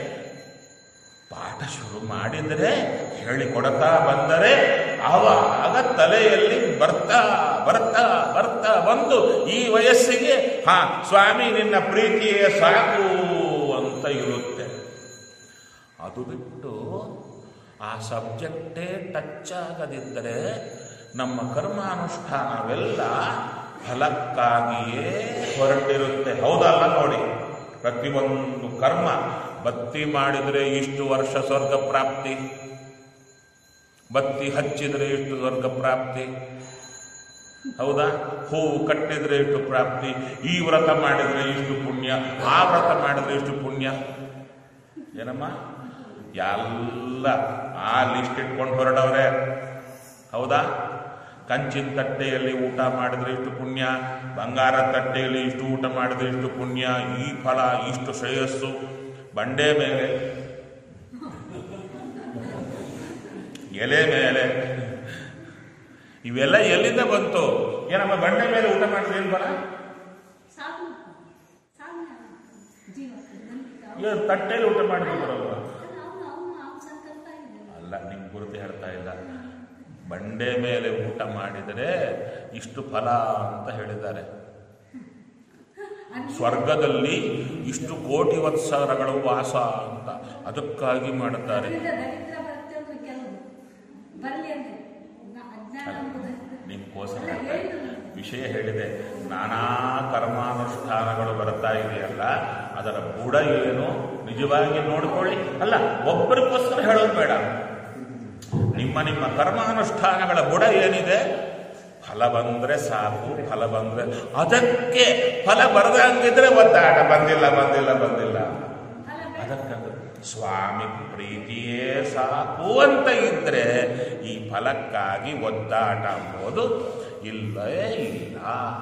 ಪಾಠ ಶುರು ಮಾಡಿದರೆ ಹೇಳಿಕೊಡ್ತಾ ಬಂದರೆ ಆವಾಗ ತಲೆಯಲ್ಲಿ ಬರ್ತಾ ಬರ್ತಾ ಬರ್ತಾ ಬಂದು ಈ ವಯಸ್ಸಿಗೆ ಹಾ ಸ್ವಾಮಿ ನಿನ್ನ ಪ್ರೀತಿಯೇ ಸಾಕು ಅಂತ ಇರುತ್ತೆ ಅದು ಬಿಟ್ಟು ಆ ಸಬ್ಜೆಕ್ಟೇ ಟಚ್ ಆಗದಿದ್ದರೆ ನಮ್ಮ ಕರ್ಮಾನುಷ್ಠಾನವೆಲ್ಲ ಫಲಕ್ಕಾಗಿಯೇ ಹೊರಟಿರುತ್ತೆ ಹೌದಲ್ಲ ನೋಡಿ ಪ್ರತಿಯೊಂದು ಕರ್ಮ ಬತ್ತಿ ಮಾಡಿದರೆ ಇಷ್ಟು ವರ್ಷ ಸ್ವರ್ಗ ಪ್ರಾಪ್ತಿ ಬತ್ತಿ ಹಚ್ಚಿದರೆ ಇಷ್ಟು ಸ್ವರ್ಗ ಪ್ರಾಪ್ತಿ ಹೌದಾ ಹೂವು ಕಟ್ಟಿದ್ರೆ ಇಷ್ಟು ಪ್ರಾಪ್ತಿ ಈ ವ್ರತ ಮಾಡಿದ್ರೆ ಇಷ್ಟು ಪುಣ್ಯ ಆ ವ್ರತ ಮಾಡಿದ್ರೆ ಇಷ್ಟು ಪುಣ್ಯ ಏನಮ್ಮ ಎಲ್ಲ ಆ ಲಿಸ್ಟ್ ಇಟ್ಕೊಂಡು ಹೊರಡವ್ರೆ ಹೌದಾ ಕಂಚಿನ ತಟ್ಟೆಯಲ್ಲಿ ಊಟ ಮಾಡಿದ್ರೆ ಇಷ್ಟು ಪುಣ್ಯ ಬಂಗಾರ ತಟ್ಟೆಯಲ್ಲಿ ಇಷ್ಟು ಊಟ ಮಾಡಿದ್ರೆ ಇಷ್ಟು ಪುಣ್ಯ ಈ ಫಲ ಇಷ್ಟು ಶ್ರೇಯಸ್ಸು ಬಂಡೆ ಮೇಲೆ ಎಲೆ ಮೇಲೆ ಇವೆಲ್ಲ ಎಲ್ಲಿಂದ ಬಂತು ಏನಮ್ಮ ಬಂಡೆ ಮೇಲೆ ಊಟ ಮಾಡಿದ್ರೆ ಏನು ಬರ ಸಾಕು ಸಾಕು ಜೀವ ಇಲ್ಲ ತಟ್ಟೆಯಲ್ಲಿ ಊಟ ಮಾಡಿದ್ರೆ ಬರಲ್ವಾ ಅವನು ಅವನು ಅವನ ಸಂಕಲ್ಪ ಇದೆ ಅಲ್ಲ ನಿಮ್ ಗುರುತು ಹೇಳ್ತಾ ಇಲ್ಲ ಬಂಡೆ ಮೇಲೆ ಊಟ ಮಾಡಿದರೆ ಇಷ್ಟು ಫಲ ಅಂತ ಹೇಳಿದ್ದಾರೆ ಸ್ವರ್ಗದಲ್ಲಿ ಇಷ್ಟು ಕೋಟಿ ವತ್ಸರಗಳು ವಾಸ ಅಂತ ಅದಕ್ಕಾಗಿ ಮಾಡುತ್ತಾರೆ ಅದರಿಂದ ದರಿದ್ರ ಬರುತ್ತೆ ಅಂತ ಕೆಲವು ಬರಲಿ ಅಂದ್ರೆ ನ- ಅಜ್ಞಾನ ಎಂಬುದು ನಿಮ್ಗೋಸ್ಕರ ಅಲ್ಲ, ಹೇಳಿದ್ರು ನಾನು. ವಿಷಯ ಹೇಳಿದೆ ನಾನಾ ಕರ್ಮಾನುಷ್ಠಾನಗಳು ಬರ್ತಾ ಇದೆಯಲ್ಲ ಅದರ ಬುಡ ಏನು ನಿಜವಾಗಿ ನೋಡ್ಕೊಳ್ಳಿ ಅಲ್ಲ ಒಬ್ಬರಿಗೋಸ್ಕರ ಹೇಳೋದು ಬೇಡ ನಿಮ್ಮ ನಿಮ್ಮ ಕರ್ಮಾನುಷ್ಠಾನಗಳ ಬುಡ ಏನಿದೆ ಫಲ ಬಂದ್ರೆ ಸಾಕು ಫಲ ಬಂದ್ರೆ ಅದಕ್ಕೆ ಫಲ ಬರದಂಗಿದ್ರೆ ಒದ್ದಾಟ ಬಂದಿಲ್ಲ ಬಂದಿಲ್ಲ ಬಂದಿಲ್ಲ ಫಲ ಬೇಡ. ಅದಕ್ಕಂದ್ರೆ ಸ್ವಾಮಿ ಪ್ರೀತಿಯೇ ಸಾಕು ಅಂತ ಇದ್ರೆ ಈ ಫಲಕ್ಕಾಗಿ ಒದ್ದಾಟ ಅಂಬೋದು ಇಲ್ಲವೇ ಇಲ್ಲ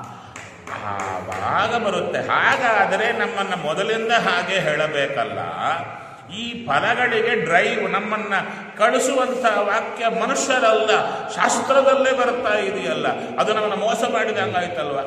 ಆವಾಗ ಬರುತ್ತೆ ಹಾಗಾದರೆ ನಮ್ಮನ್ನ ಮೊದಲಿಂದ ಹಾಗೆ ಹೇಳಬೇಕಲ್ಲ ಈ ಫಲಗಳಿಗೆ ಡ್ರೈವ್ ನಮ್ಮನ್ನ ಕಳಿಸುವಂತ ವಾಕ್ಯ ಮನುಷ್ಯರಲ್ಲ ಶಾಸ್ತ್ರದಲ್ಲೇ ಬರ್ತಾ ಇದೆಯಲ್ಲ ಅದು ನಮ್ಮನ್ನ ಮೋಸ ಮಾಡಿದಂಗಾಯ್ತಲ್ವಾ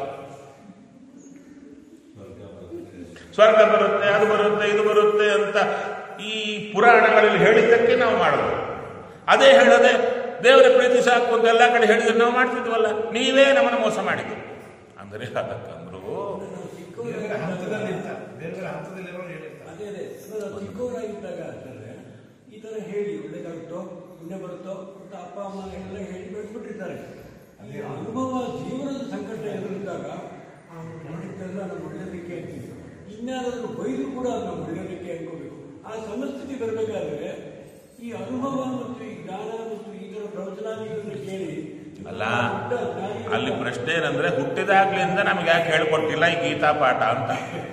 ಸ್ವರ್ಗ ಬರುತ್ತೆ ಅದು ಬರುತ್ತೆ ಇದು ಬರುತ್ತೆ ಅಂತ ಈ ಪುರಾಣಗಳಲ್ಲಿ ಹೇಳಿದ್ದಕ್ಕೆ ನಾವು ಮಾಡೋದು ಅದೇ ಹೇಳದೆ ದೇವರ ಪ್ರೀತಿ ಸಾಕು ಅಂತ ಎಲ್ಲ ಕಡೆ ಹೇಳಿದ್ರೆ ನಾವು ಮಾಡ್ತಿದ್ವಲ್ಲ ನೀವೇ ನಮ್ಮನ್ನು ಮೋಸ ಮಾಡಿದ್ದು ಅಂದರೆ ಅದಕ್ಕಂದ್ರು ಬೇರೆ ಬೇರೆ ಹಂತದಲ್ಲಿ ಇರ್ತಾರೆ ಬೇರೆ ಬೇರೆ ಹಂತದಲ್ಲಿರೋರು ಹೇಳಿರ್ತಾರೆ ಅದೇ ಅದೇ ಇವಾಗ ನಾವು ಚಿಕ್ಕವರಾಗಿದ್ದಾಗ ಅಂತಂದ್ರೆ ಈ ತರ ಹೇಳಿ ಒಳ್ಳೇದಾಗುತ್ತೋ ಪುಣ್ಯ ಬರುತ್ತೋ ಅಂತ ಅಪ್ಪ ಅಮ್ಮ ಎಲ್ಲ ಹೇಳಿ ಬೆಳೆಸ್ಬಿಟ್ಟಿರ್ತಾರೆ ಈ ಅನುಭವ ಜೀವನದ ಸಂಕಟ ಎದುರಿದ್ದಾಗ ಅವ್ನು ಮಾಡಿದ್ದೆಲ್ಲ ನಮ್ಮ ಒಳ್ಳೇದಕ್ಕೆ ಅಂತೀವಿ ಇನ್ಯಾರಾದ್ರೂ ಬೈದು ಕೂಡ ಅದು ನಮ್ಮ ಒಳ್ಳೇದಕ್ಕೆ ಅನ್ಕೋಬೇಕು ಆ ಸಮಸ್ಥಿತಿ ಬರಬೇಕಾದ್ರೆ ಈ ಅನುಭವ ಮತ್ತು ಈ ಜ್ಞಾನ ಮತ್ತು ಈ ತರ ಪ್ರವಚನಾದಿಗಳನ್ನು ಕೇಳಿ ಅಲ್ಲ ದೊಡ್ಡ ಜ್ಞಾನಿಗಳು- ಅಲ್ಲಿ ಪ್ರಶ್ನೆ ಏನಂದ್ರೆ ಹುಟ್ಟಿದಾಗ್ಲಿಂದ ನಮ್ಗೆ ಯಾಕೆ ಹೇಳ್ಕೊಟ್ಟಿಲ್ಲ ಈ ಗೀತಾ ಪಾಠ ಅಂತ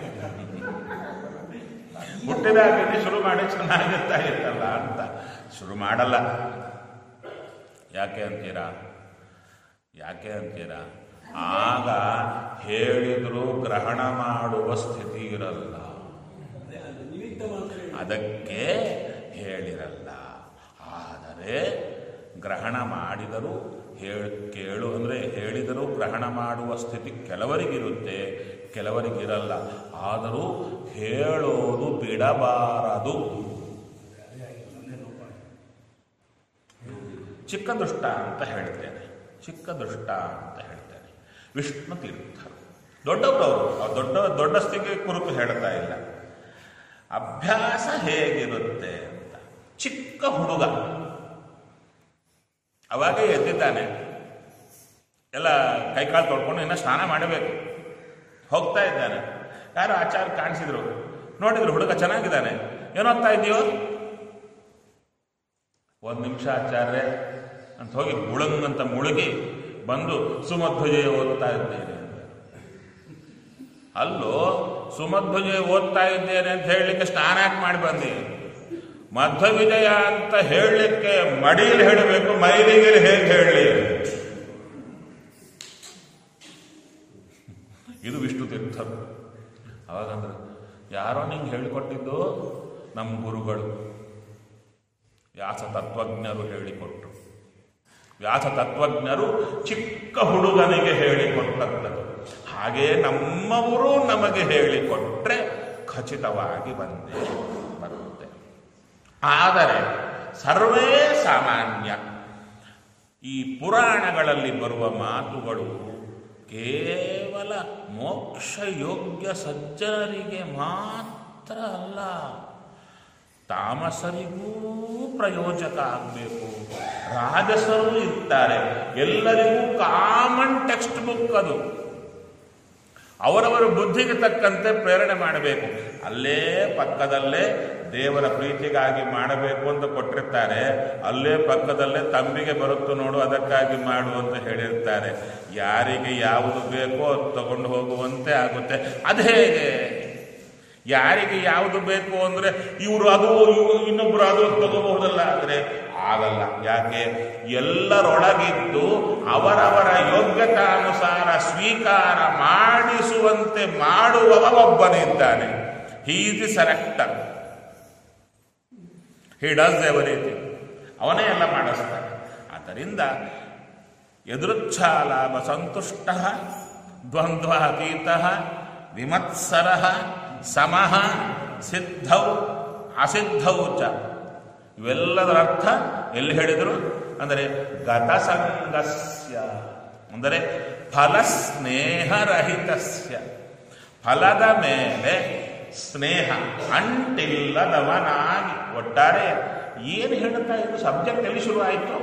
ಹುಟ್ಟಿದಾಗ್ಲಿಂದ ಶುರು ಮಾಡಿ ಚೆನ್ನಾಗಿರ್ತಾ ಇತ್ತಲ್ಲ ಅಂತ ಶುರು ಮಾಡಲ್ಲ ಯಾಕೆ ಅಂತೀರಾ ಯಾಕೆ ಅಂತೀರಾ ಆಗ ಹೇಳಿದ್ರು ಗ್ರಹಣ ಮಾಡುವ ಸ್ಥಿತಿ ಇರಲ್ಲ ಅದೇ ಅದು ನಿಮಿತ್ತ ಮಾತ್ರ ಹೇಳಿ. ಅದಕ್ಕೆ ಹೇಳಿರಲ್ಲ ಆದರೆ ಗ್ರಹಣ ಮಾಡಿದರೂ ಹೇಳ ಕೇಳು ಅಂದರೆ ಹೇಳಿದರೂ ಗ್ರಹಣ ಮಾಡುವ ಸ್ಥಿತಿ ಕೆಲವರಿಗಿರುತ್ತೆ ಕೆಲವರಿಗಿರಲ್ಲ ಆದರೂ ಹೇಳೋದು ಬಿಡಬಾರದು ಚಿಕ್ಕ ದುಷ್ಟ ಅಂತ ಹೇಳ್ತೇನೆ ಚಿಕ್ಕ ದುಷ್ಟ ಅಂತ ಹೇಳ್ತೇನೆ ವಿಷ್ಣು ತೀರ್ಥರು ದೊಡ್ಡವರವರು ಅವ್ರು ದೊಡ್ಡ ದೊಡ್ಡಸ್ತಿಗೆ ಕುರಿತು ಹೇಳ್ತಾ ಇಲ್ಲ ಅಭ್ಯಾಸ ಹೇಗಿರುತ್ತೆ ಅಂತ ಚಿಕ್ಕ ಹುಡುಗ ಅವಾಗೇ ಎದ್ದಿದ್ದಾನೆ ಎಲ್ಲ ಕೈಕಾಲು ತೊಳ್ಕೊಂಡು ಇನ್ನ ಸ್ನಾನ ಮಾಡಬೇಕು ಹೋಗ್ತಾ ಇದ್ದಾನೆ ಯಾರು ಆಚಾರ ಕಾಣಿಸಿದ್ರು ನೋಡಿದ್ರು ಹುಡುಗ ಚೆನ್ನಾಗಿದ್ದಾನೆ ಏನು ಓದ್ತಾ ಇದೆಯೋ ಒಂದು ನಿಮಿಷ ಆಚಾರ್ಯ ಅಂತ ಹೋಗಿ ಮುಳುಂಗ್ ಅಂತ ಮುಳುಗಿ ಬಂದು ಸುಮಧ್ವಜಯ ಓದ್ತಾ ಇದ್ದೇನೆ ಅಂತ. ಅಲ್ಲೋ ಸುಮಧ್ವಜಯ ಓದ್ತಾ ಇದ್ದೇನೆ ಅಂತ ಹೇಳಲಿಕ್ಕೆ ಸ್ನಾನ ಯಾಕೆ ಮಾಡಿ ಬಂದಿ ಮಧ್ವ ವಿಜಯ ಅಂತ ಹೇಳಲಿಕ್ಕೆ ಮಡಿಯಲ್ಲಿ ಹೇಳಬೇಕು ಮೈಲಿಗೆ ಹೇಗೆ ಹೇಳಲಿ ಇದು ವಿಷ್ಣು ತೀರ್ಥರು ಅವಾಗಂದ್ರೆ ಯಾರೋ ನಿಂಗೆ ಹೇಳಿಕೊಟ್ಟಿದ್ದು ನಮ್ಮ ಗುರುಗಳು ವ್ಯಾಸ ತತ್ವಜ್ಞರು ಹೇಳಿಕೊಟ್ರು ವ್ಯಾಸ ತತ್ವಜ್ಞರು ಚಿಕ್ಕ ಹುಡುಗನಿಗೆ ಹೇಳಿಕೊಟ್ಟದ್ದು ಹಾಗೆ ನಮ್ಮವರು ನಮಗೆ ಹೇಳಿಕೊಟ್ರೆ ಖಚಿತವಾಗಿ ಬಂದೇ ಬರುತ್ತೆ ಆದರೆ ಸರ್ವೇ ಸಾಮಾನ್ಯ ಈ ಪುರಾಣಗಳಲ್ಲಿ ಬರುವ ಮಾತುಗಳು ಕೇವಲ ಮೋಕ್ಷ ಯೋಗ್ಯ ಸಜ್ಜನರಿಗೆ ಮಾತ್ರ ಅಲ್ಲ ತಾಮಸರಿಗೂ ಪ್ರಯೋಜಕ ಆಗಬೇಕು ರಾಜಸರು ಇರ್ತಾರೆ ಎಲ್ಲರಿಗೂ ಕಾಮನ್ ಟೆಕ್ಸ್ಟ್ ಬುಕ್ ಅದು ಅವರವರ ಬುದ್ಧಿಗೆ ತಕ್ಕಂತೆ ಪ್ರೇರಣೆ ಮಾಡಬೇಕು ಅಲ್ಲೇ ಪಕ್ಕದಲ್ಲೇ ದೇವರ ಪ್ರೀತಿಗಾಗಿ ಮಾಡಬೇಕು ಅಂತ ಕೊಟ್ಟಿರ್ತಾರೆ ಅಲ್ಲೇ ಪಕ್ಕದಲ್ಲೇ ತಂಬಿಗೆ ಬರುತ್ತು ನೋಡು ಅದಕ್ಕಾಗಿ ಮಾಡು ಅಂತ ಹೇಳಿರ್ತಾರೆ ಯಾರಿಗೆ ಯಾವುದು ಬೇಕೋ ಅದು ತಗೊಂಡು ಹೋಗುವಂತೆ ಆಗುತ್ತೆ ಅದು ಹೇಗೆ ಯಾರಿಗೆ ಯಾವುದು ಬೇಕು ಅಂದ್ರೆ ಇವರು ಅದು ಇವ್ರು ಇನ್ನೊಬ್ರು ಅದು ತಗೋಬಹುದಲ್ಲ ಅಂದ್ರೆ ಆಗಲ್ಲ ಯಾಕೆ ಎಲ್ಲರೊಳಗಿದ್ದು ಅವರವರ ಯೋಗ್ಯತಾನುಸಾರ ಸ್ವೀಕಾರ ಮಾಡಿಸುವಂತೆ ಮಾಡುವವ ಒಬ್ಬನಿದ್ದಾನೆ he the selector he does everything ಅವನೇ ಎಲ್ಲ ಮಾಡಿಸ್ತಾನೆ ಆದ್ದರಿಂದ ಎದುರುಚ್ಛಾಲಾಭ ಸಂತುಷ್ಟ ದ್ವಂದ್ವಾತೀತ ವಿಮತ್ಸರ ಸಮಃ ಸಿದ್ಧೌ ಅಸಿದ್ಧೌ ಚ ಇವೆಲ್ಲದರ ಅರ್ಥ ಎಲ್ಲಿ ಹೇಳಿದರು ಅಂದರೆ ಗತಸಂಗಸ್ಯ ಅಂದರೆ ಫಲಸ್ನೇಹರಹಿತಸ್ಯ ಫಲದ ಮೇಲೆ ಸ್ನೇಹ ಅಂಟಿಲ್ಲದವನಾಗಿ ಒಟ್ಟಾರೆ ಏನು ಹೇಳ್ತಾ ಇದ್ದು ಸಬ್ಜೆಕ್ಟ್ ಎಲ್ಲಿ ಶುರು ಆಯಿತು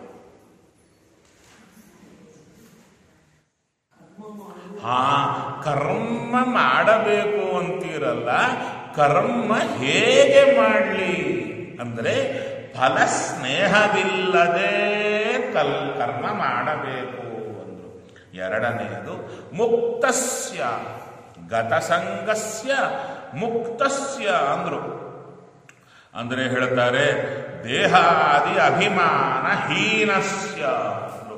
ಹಾ ಕರ್ಮ ಮಾಡಬೇಕು ಅಂತೀರಲ್ಲ ಕರ್ಮ ಹೇಗೆ ಮಾಡಲಿ ಅಂದ್ರೆ ಫಲ ಸ್ನೇಹವಿಲ್ಲದೆ ಕಲ್ ಕರ್ಮ ಮಾಡಬೇಕು ಅಂದ್ರು ಎರಡನೆಯದು ಮುಕ್ತಸ್ಯ ಗತಸಂಗಸ್ಯ ಮುಕ್ತಸ್ಯ ಅಂದ್ರು ಅಂದ್ರೆ ಹೇಳ್ತಾರೆ ದೇಹಾದಿ ಅಭಿಮಾನ ಹೀನಸ್ಯ ಅಂದ್ರು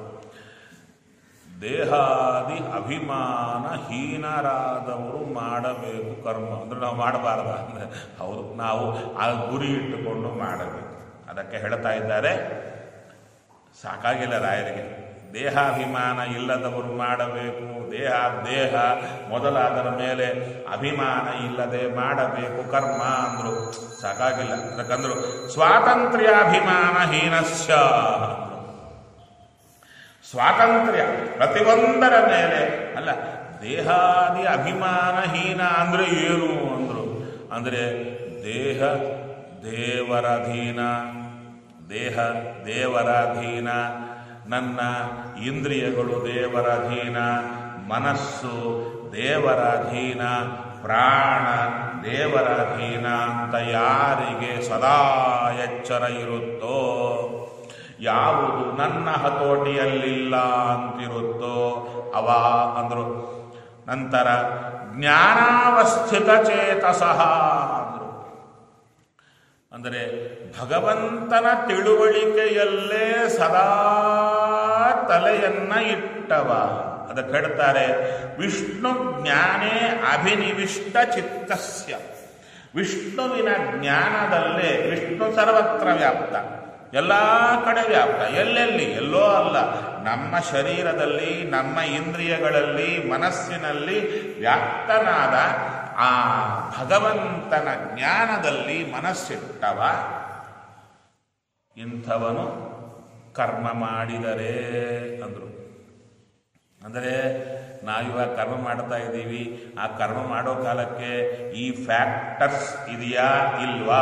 ದೇಹಾದಿ ಅಭಿಮಾನ ಹೀನರಾದವರು ಮಾಡಬೇಕು ಕರ್ಮ ಅಂದ್ರೆ ನಾವು ಮಾಡಬಾರ್ದ ಅಂದ್ರೆ ಹೌದು ನಾವು ಆ ಗುರಿ ಇಟ್ಟುಕೊಂಡು ಮಾಡಬೇಕು ಅದಕ್ಕೆ ಹೇಳ್ತಾ ಇದ್ದಾರೆ ಸಾಕಾಗಿಲ್ಲ ರಾಯರಿಗೆ ದೇಹಾಭಿಮಾನ ಇಲ್ಲದವರು ಮಾಡಬೇಕು ದೇಹ ದೇಹ ಮೊದಲಾದರ ಮೇಲೆ ಅಭಿಮಾನ ಇಲ್ಲದೆ ಮಾಡಬೇಕು ಕರ್ಮ ಅಂದ್ರು ಸಾಕಾಗಿಲ್ಲ ಅದಕ್ಕಂದ್ರು ಸ್ವಾತಂತ್ರ್ಯಾಭಿಮಾನ ಹೀನಸ್ಯ ಅಂದ್ರು. ಸ್ವಾತಂತ್ರ್ಯ ಪ್ರತಿಯೊಂದರ ಮೇಲೆ ಅಲ್ಲ ದೇಹಾದಿ ಅಭಿಮಾನಹೀನ ಅಂದ್ರೆ ಏನು ಅಂದ್ರು ಅಂದ್ರೆ ದೇಹ ದೇವರಾಧೀನ ದೇಹ ದೇವರಾಧೀನ ನನ್ನ ಇಂದ್ರಿಯಗಳು ದೇವರಾಧೀನ ಮನಸ್ಸು ದೇವರಾಧೀನ ಪ್ರಾಣ ದೇವರಾಧೀನ ಅಂತ ಯಾರಿಗೆ ಸದಾ ಎಚ್ಚರ ಇರುತ್ತೋ ಯಾವುದು ನನ್ನ ಹತೋಟಿಯಲ್ಲಿಲ್ಲ ಅಂತಿರುತ್ತೋ ಅವ ಅಂದ್ರು ನಂತರ ಜ್ಞಾನಾವಸ್ಥಿತ ಚೇತಸಃ ಅಂದ್ರು ಅಂದರೆ ಭಗವಂತನ ತಿಳುವಳಿಕೆಯಲ್ಲೇ ಸದಾ ತಲೆಯನ್ನ ಇಟ್ಟವ ಅದಕ್ಕೆ ಹೇಳ್ತಾರೆ ವಿಷ್ಣು ಜ್ಞಾನೇ ಅಭಿನಿವಿಷ್ಟ ಚಿತ್ತಸ್ಯ ವಿಷ್ಣುವಿನ ಜ್ಞಾನದಲ್ಲೇ ವಿಷ್ಣು ಸರ್ವತ್ರ ವ್ಯಾಪ್ತ ಎಲ್ಲ ಕಡೆ ವ್ಯಾಪ್ತ ಎಲ್ಲೆಲ್ಲಿ ಎಲ್ಲೋ ಅಲ್ಲ ನಮ್ಮ ಶರೀರದಲ್ಲಿ ನಮ್ಮ ಇಂದ್ರಿಯಗಳಲ್ಲಿ ಮನಸ್ಸಿನಲ್ಲಿ ವ್ಯಾಪ್ತನಾದ ಆ ಭಗವಂತನ ಜ್ಞಾನದಲ್ಲಿ ಮನಸ್ಸಿಟ್ಟವ ಇಂಥವನು ಕರ್ಮ ಮಾಡಿದರೆ ಅಂದರು ಅಂದರೆ ನಾವಿವಾಗ ಕರ್ಮ ಮಾಡ್ತಾ ಇದ್ದೀವಿ ಆ ಕರ್ಮ ಮಾಡೋ ಕಾಲಕ್ಕೆ ಈ ಫ್ಯಾಕ್ಟರ್ಸ್ ಇದೆಯಾ ಇಲ್ವಾ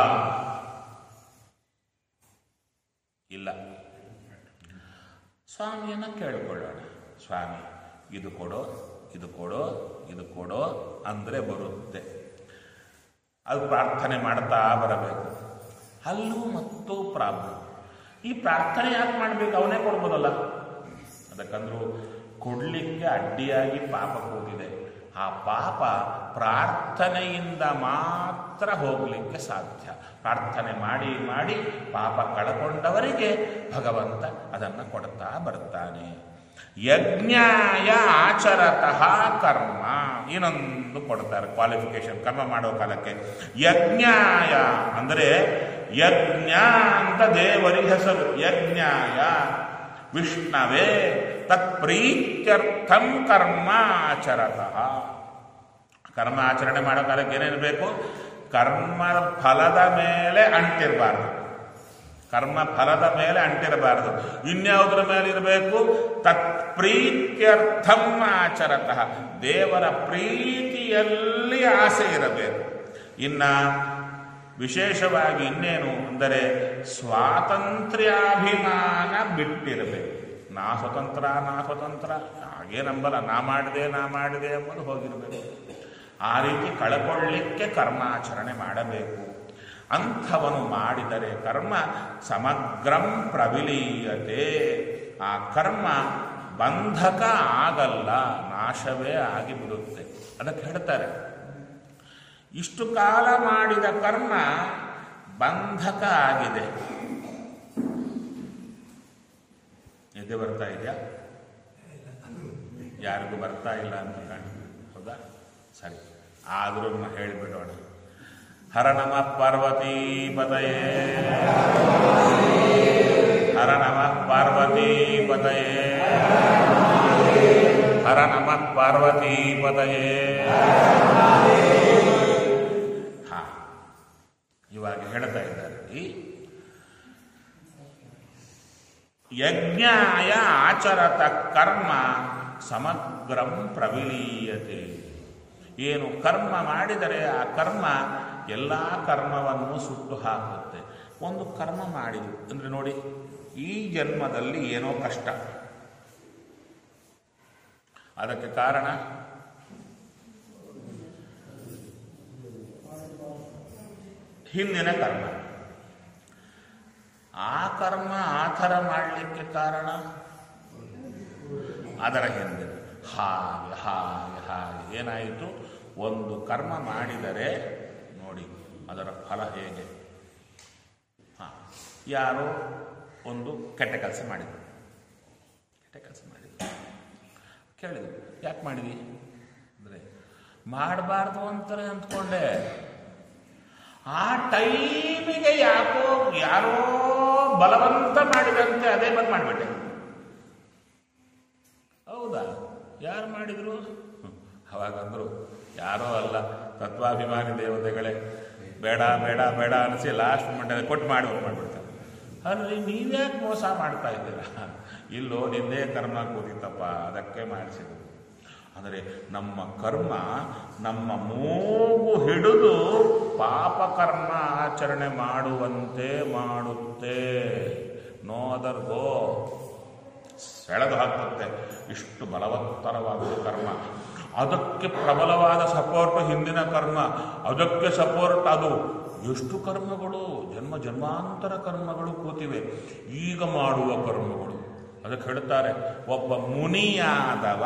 ಇಲ್ಲ ಸ್ವಾಮಿಯನ್ನ ಕೇಳ್ಕೊಳ್ಳೋಣ ಸ್ವಾಮಿ ಇದು ಕೊಡೋ ಇದು ಕೊಡೋ ಇದು ಕೊಡೋ ಅಂದರೆ ಬರುತ್ತೆ ಅದು ಪ್ರಾರ್ಥನೆ ಮಾಡ್ತಾ ಬರಬೇಕು ಅಲ್ಲೂ ಮತ್ತು ಪ್ರಾಬ್ಲಮ್ ಈ ಪ್ರಾರ್ಥನೆ ಯಾಕೆ ಮಾಡಬೇಕು ಅವನೇ ಕೊಡ್ಬೋದಲ್ಲ ಅದಕ್ಕಂದ್ರು ಕೊಡ್ಲಿಕ್ಕೆ ಅಡ್ಡಿಯಾಗಿ ಪಾಪ ಕೂತಿದೆ ಆ ಪಾಪ ಪ್ರಾರ್ಥನೆಯಿಂದ ಮಾತ್ರ ಹೋಗಲಿಕ್ಕೆ ಸಾಧ್ಯ ಪ್ರಾರ್ಥನೆ ಮಾಡಿ ಮಾಡಿ ಪಾಪ ಕಳಕೊಂಡವರಿಗೆ ಭಗವಂತ ಅದನ್ನು ಕೊಡ್ತಾ ಬರ್ತಾನೆ ಯಜ್ಞಾಯ ಆಚರತಃ ಕರ್ಮ ಇನ್ನೊಂದು ಕೊಡ್ತಾರೆ ಕ್ವಾಲಿಫಿಕೇಶನ್ ಕರ್ಮ ಮಾಡೋ ಕಾಲಕ್ಕೆ ಯಜ್ಞಾಯ ಅಂದರೆ ಯಜ್ಞ ಅಂತ ದೇವರಿಗೆ ಹೆಸರು ಯಜ್ಞಾಯ ವಿಷ್ಣವೇ ತತ್ಪ್ರೀತ್ಯರ್ಥಂ ಕರ್ಮ ಆಚರತಃ ಕರ್ಮ ಆಚರಣೆ ಮಾಡೋ ಕಾಲಕ್ಕೆ ಏನೇನು ಬೇಕು ಕರ್ಮ ಫಲದ ಮೇಲೆ ಅಂಟಿರಬಾರ್ದು ಕರ್ಮ ಫಲದ ಮೇಲೆ ಅಂಟಿರಬಾರದು ಇನ್ಯಾವುದರ ಮೇಲೆ ಇರಬೇಕು ತತ್ಪ್ರೀತ್ಯರ್ಥಂ ಆಚರತಃ ದೇವರ ಪ್ರೀತಿಯಲ್ಲಿ ಆಸೆ ಇರಬೇಕು ಇನ್ನ ವಿಶೇಷವಾಗಿ ಇನ್ನೇನು ಅಂದರೆ ಸ್ವಾತಂತ್ರ್ಯಾಭಿಮಾನ ಬಿಟ್ಟಿರಬೇಕು ನಾ ಸ್ವತಂತ್ರ ನಾ ಸ್ವತಂತ್ರ ಹಾಗೆ ನಂಬಲ್ಲ ನಾ ಮಾಡಿದೆ ನಾ ಮಾಡಿದೆ ಎಂಬುದು ಹೋಗಿರಬೇಕು ಆ ರೀತಿ ಕಳ್ಕೊಳ್ಳಿಕ್ಕೆ ಕರ್ಮಾಚರಣೆ ಮಾಡಬೇಕು ಅಂಥವನು ಮಾಡಿದರೆ ಕರ್ಮ ಸಮಗ್ರಂ ಪ್ರವಿಲೀಯತೆ ಆ ಕರ್ಮ ಬಂಧಕ ಆಗಲ್ಲ ನಾಶವೇ ಆಗಿಬಿಡುತ್ತೆ ಅದಕ್ಕೆ ಹೇಳ್ತಾರೆ ಇಷ್ಟು ಕಾಲ ಮಾಡಿದ ಕರ್ಮ ಬಂಧಕ ಆಗಿದೆ ನಿದ್ದೆ ಬರ್ತಾ ಇದೆಯಾ ಯಾರಿಗೂ ಬರ್ತಾ ಇಲ್ಲ ಅಂತ ಕಾಣ್ತದೆ ಹೌದಾ ಸರಿ ಆದರೂ ಹೇಳಿಬಿಡೋಣ ಹರ ನಮಃ ಪಾರ್ವತೀ ಪತಯೇ ಹರ ನಮಃ ಪಾರ್ವತೀ ಪತಯೇ ಹರ ನಮಃ ಪಾರ್ವತೀ ಪತಯೇ ಹಾ ಇವಾಗ ಹೇಳ್ತಾ ಇದ್ದಾರೆ ಈ ಯಜ್ಞಾಯ ಆಚರತ ಕರ್ಮ ಸಮಗ್ರಂ ಪ್ರವಿಲೀಯತೆ ಏನು ಕರ್ಮ ಮಾಡಿದರೆ ಆ ಕರ್ಮ ಎಲ್ಲ ಕರ್ಮವನ್ನು ಸುಟ್ಟು ಹಾಕುತ್ತೆ ಒಂದು ಕರ್ಮ ಮಾಡಿದು ಅಂದರೆ ನೋಡಿ ಈ ಜನ್ಮದಲ್ಲಿ ಏನೋ ಕಷ್ಟ ಅದಕ್ಕೆ ಕಾರಣ ಹಿಂದಿನ ಕರ್ಮ ಆ ಕರ್ಮ ಆ ಥರ ಮಾಡಲಿಕ್ಕೆ ಕಾರಣ ಅದರ ಹಿಂದೆ ಹಾಗೆ ಹಾಗೆ ಹಾಗೆ ಏನಾಯಿತು ಒಂದು ಕರ್ಮ ಮಾಡಿದರೆ ನೋಡಿ ಅದರ ಫಲ ಹೇಗೆ ಹಾಂ ಯಾರೋ ಒಂದು ಕೆಟ್ಟ ಕೆಲಸ ಮಾಡಿದ್ರು ಕೆಟ್ಟ ಕೆಲಸ ಮಾಡಿದ್ರು ಕೇಳಿದ್ರು ಯಾಕೆ ಮಾಡಿದಿ ಅಂದರೆ ಮಾಡಬಾರ್ದು ಅಂತಾರೆ ಅಂದ್ಕೊಂಡೆ ಆ ಟೈಮಿಗೆ ಯಾಕೋ ಯಾರೋ ಬಲವಂತ ಮಾಡಿದಂತೆ ಅದೇ ಬಂದು ಮಾಡಿಬಿಟ್ಟೆ ಹೌದಾ ಯಾರು ಮಾಡಿದ್ರು ಹ್ಮ್. ಅವಾಗಂದ್ರು ಯಾರೋ ಅಲ್ಲ ತತ್ವಾಭಿಮಾನಿ ದೇವತೆಗಳೇ ಬೇಡ ಬೇಡ ಬೇಡ ಅನಿಸಿ ಲಾಸ್ಟ್ ಮಂಡ್ಯ ಕೊಟ್ಟು ಮಾಡಿ ಹೋಗಿ ಮಾಡ್ಬಿಡ್ತಾರೆ ಅಲ್ರಿ ನೀವ್ಯಾಕೆ ಮೋಸ ಮಾಡ್ತಾ ಇದ್ದೀರಾ ಇಲ್ಲೋ ನಿಂದೇ ಕರ್ಮ ಕೂದಿತ್ತಪ್ಪ ಅದಕ್ಕೆ ಮಾಡಿಸಿದ್ರು ಅಂದರೆ ನಮ್ಮ ಕರ್ಮ ನಮ್ಮ ಮೂಗು ಹಿಡಿದು ಪಾಪ ಕರ್ಮ ಆಚರಣೆ ಮಾಡುವಂತೆ ಮಾಡುತ್ತೆ ನೋ ಅದರ್ ಗೋ ಸೆಳೆದು ಹಾಕುತ್ತೆ ಇಷ್ಟು ಬಲವತ್ತರವಾದ ಕರ್ಮ ಅದಕ್ಕೆ ಪ್ರಬಲವಾದ ಸಪೋರ್ಟ್ ಹಿಂದಿನ ಕರ್ಮ ಅದಕ್ಕೆ ಸಪೋರ್ಟ್ ಅದು ಎಷ್ಟು ಕರ್ಮಗಳು ಜನ್ಮ ಜನ್ಮಾಂತರ ಕರ್ಮಗಳು ಕೂತಿವೆ ಈಗ ಮಾಡುವ ಕರ್ಮಗಳು ಅದಕ್ಕೆ ಹೇಳ್ತಾರೆ ಒಬ್ಬ ಮುನಿಯಾದವ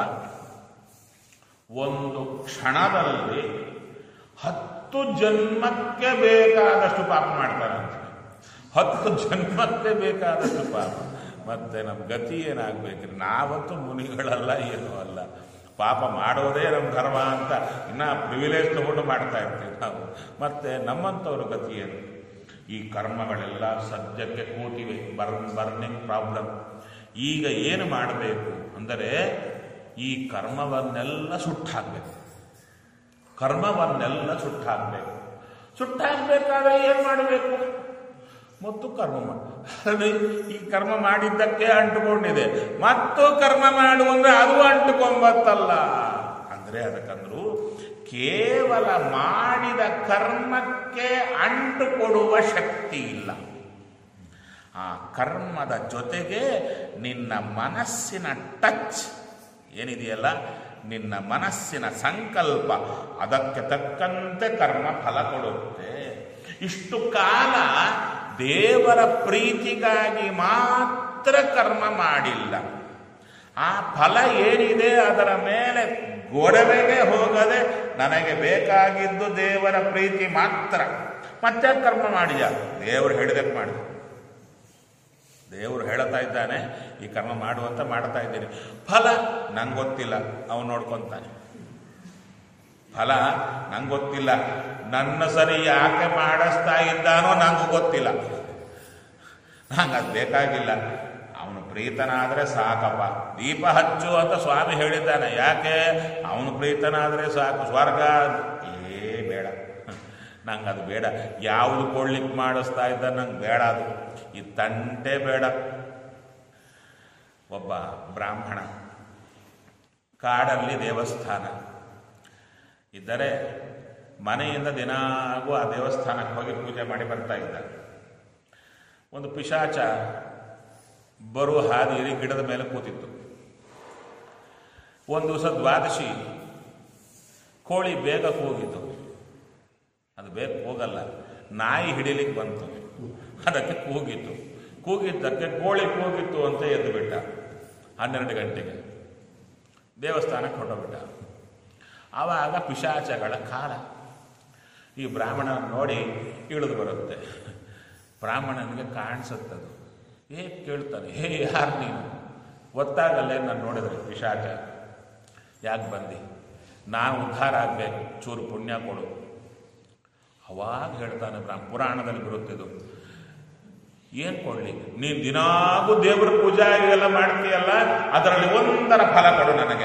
ಒಂದು ಕ್ಷಣದಲ್ಲಿ ಹತ್ತು ಜನ್ಮಕ್ಕೆ ಬೇಕಾದಷ್ಟು ಪಾಪ ಮಾಡ್ತಾರಂತೆ ಹತ್ತು ಜನ್ಮಕ್ಕೆ ಬೇಕಾದಷ್ಟು ಪಾಪ ಮತ್ತೆ ನಮ್ಮ ಗತಿ ಏನಾಗಬೇಕ್ರಿ ನಾವಂತೂ ಮುನಿಗಳಲ್ಲ ಏನೂ ಅಲ್ಲ ಪಾಪ ಮಾಡೋದೇ ನಮ್ಮ ಧರ್ಮ ಅಂತ ಇನ್ನ ಪ್ರಿವಿಲೇಜ್ ತಗೊಂಡು ಮಾಡ್ತಾ ಇರ್ತೀವಿ ನಾವು ಮತ್ತೆ ನಮ್ಮಂಥವ್ರ ಗತಿ ಏನು ಈ ಕರ್ಮಗಳೆಲ್ಲ ಸದ್ಯಕ್ಕೆ ಕೂತಿವೆ ಬರ್ ಬರ್ನಿಂಗ್ ಪ್ರಾಬ್ಲಮ್ ಈಗ ಏನು ಮಾಡಬೇಕು ಅಂದರೆ ಈ ಕರ್ಮವನ್ನೆಲ್ಲ ಸುಟ್ಟಾಕ್ಬೇಕು ಕರ್ಮವನ್ನೆಲ್ಲ ಸುಟ್ಟಾಕ್ಬೇಕು ಸುಟ್ಟಾಕ್ಬೇಕಾದ್ರೆ ಏನು ಮಾಡಬೇಕು ಮತ್ತು ಕರ್ಮ ಮಾಡಿ ಈ ಕರ್ಮ ಮಾಡಿದ್ದಕ್ಕೆ ಅಂಟುಕೊಂಡಿದೆ ಮತ್ತು ಕರ್ಮ ಮಾಡು ಅಂದ್ರೆ ಅದು ಅಂಟುಕೊಂಬತ್ತಲ್ಲ ಅಂದ್ರೆ ಅದಕ್ಕಂದ್ರು ಕೇವಲ ಮಾಡಿದ ಕರ್ಮಕ್ಕೆ ಅಂಟುಕೊಡುವ ಶಕ್ತಿ ಇಲ್ಲ ಆ ಕರ್ಮದ ಜೊತೆಗೆ ನಿನ್ನ ಮನಸ್ಸಿನ ಟಚ್ ಏನಿದೆಯಲ್ಲ ನಿನ್ನ ಮನಸ್ಸಿನ ಸಂಕಲ್ಪ ಅದಕ್ಕೆ ತಕ್ಕಂತೆ ಕರ್ಮ ಫಲ ಕೊಡುತ್ತೆ ಇಷ್ಟು ಕಾಲ ದೇವರ ಪ್ರೀತಿಗಾಗಿ ಮಾತ್ರ ಕರ್ಮ ಮಾಡಿಲ್ಲ ಆ ಫಲ ಏನಿದೆ ಅದರ ಮೇಲೆ ಗೊಡವೆಗೆ ಹೋಗದೆ ನನಗೆ ಬೇಕಾಗಿದ್ದು ದೇವರ ಪ್ರೀತಿ ಮಾತ್ರ ಮತ್ತೆ ಕರ್ಮ ಮಾಡಿದ ದೇವರು ಹೇಳಿದಕ್ಕೆ ಮಾಡಿದ ದೇವರು ಹೇಳ್ತಾ ಇದ್ದಾನೆ ಈ ಕರ್ಮ ಮಾಡುವಂತ ಮಾಡ್ತಾ ಇದ್ದೀನಿ ಫಲ ನಂಗೆ ಗೊತ್ತಿಲ್ಲ ಅವನು ನೋಡ್ಕೊಂತಾನೆ ಫಲ ನಂಗೆ ಗೊತ್ತಿಲ್ಲ ನನ್ನ ಸರಿ ಯಾಕೆ ಮಾಡಿಸ್ತಾ ಇದ್ದಾನೋ ನಂಗೆ ಗೊತ್ತಿಲ್ಲ ನಂಗೆ ಅದು ಬೇಕಾಗಿಲ್ಲ ಅವನು ಪ್ರೀತನಾದರೆ ಸಾಕಪ್ಪ ದೀಪ ಹಚ್ಚು ಅಂತ ಸ್ವಾಮಿ ಹೇಳಿದ್ದಾನೆ ಯಾಕೆ ಅವನು ಪ್ರೀತನಾದರೆ ಸಾಕು ಸ್ವರ್ಗ ಏ ಬೇಡ ನಂಗೆ ಅದು ಬೇಡ ಯಾವುದು ಕೊಡ್ಲಿಕ್ಕೆ ಮಾಡಿಸ್ತಾ ಇದ್ದ ನಂಗೆ ಬೇಡ ಅದು ಈ ತಂಟೆ ಬೇಡ ಒಬ್ಬ ಬ್ರಾಹ್ಮಣ ಕಾಡಲ್ಲಿ ದೇವಸ್ಥಾನ ಇದ್ದರೆ ಮನೆಯಿಂದ ದಿನಾಗೂ ಆ ದೇವಸ್ಥಾನಕ್ಕೆ ಹೋಗಿ ಪೂಜೆ ಮಾಡಿ ಬರ್ತಾ ಇದ್ದ ಒಂದು ಪಿಶಾಚ ಬರುವ ಹಾದಿಯಲ್ಲಿ ಗಿಡದ ಮೇಲೆ ಕೂತಿತ್ತು ಒಂದು ದಿವಸ ದ್ವಾದಶಿ ಕೋಳಿ ಬೇಗ ಕೂಗಿತು ಅದು ಬೇಗ ಹೋಗಲ್ಲ ನಾಯಿ ಹಿಡಿಲಿಕ್ಕೆ ಬಂತು ಅದಕ್ಕೆ ಕೂಗಿತ್ತು ಕೂಗಿದ್ದಕ್ಕೆ ಕೋಳಿ ಕೂಗಿತ್ತು ಅಂತ ಎದ್ದು ಬಿಟ್ಟ ಹನ್ನೆರಡು ಗಂಟೆಗೆ ದೇವಸ್ಥಾನಕ್ಕೆ ಹೊರಟೋಗ್ಬಿಟ್ಟ ಆವಾಗ ಪಿಶಾಚಗಳ ಕಾಲ ಈ ಬ್ರಾಹ್ಮಣ ನೋಡಿ ಇಳಿದು ಬರುತ್ತೆ ಬ್ರಾಹ್ಮಣನಿಗೆ ಕಾಣಿಸುತ್ತದು ಹೇಗೆ ಕೇಳ್ತಾನೆ ಹೇ ಯಾರು ನೀನು ಗೊತ್ತಾಗಲ್ಲೇ ನಾನು ನೋಡಿದ್ರೆ ಪಿಶಾಚ ಯಾಕೆ ಬಂದಿ ನಾನು ಉದ್ಧಾರ ಆಗಬೇಕು ಚೂರು ಪುಣ್ಯ ಕೊಡು ಅವಾಗ ಹೇಳ್ತಾನೆ ಬ್ರಾಹ್ಮ ಪುರಾಣದಲ್ಲಿ ಬರುತ್ತಿದ್ದು ಏನು ಕೊಡ್ಲಿ ನೀನು ದಿನಾಗೂ ದೇವರ ಪೂಜಾ ಇವೆಲ್ಲ ಮಾಡ್ತೀಯಲ್ಲ ಅದರಲ್ಲಿ ಒಂದರ ಫಲ ಕೊಡು ನನಗೆ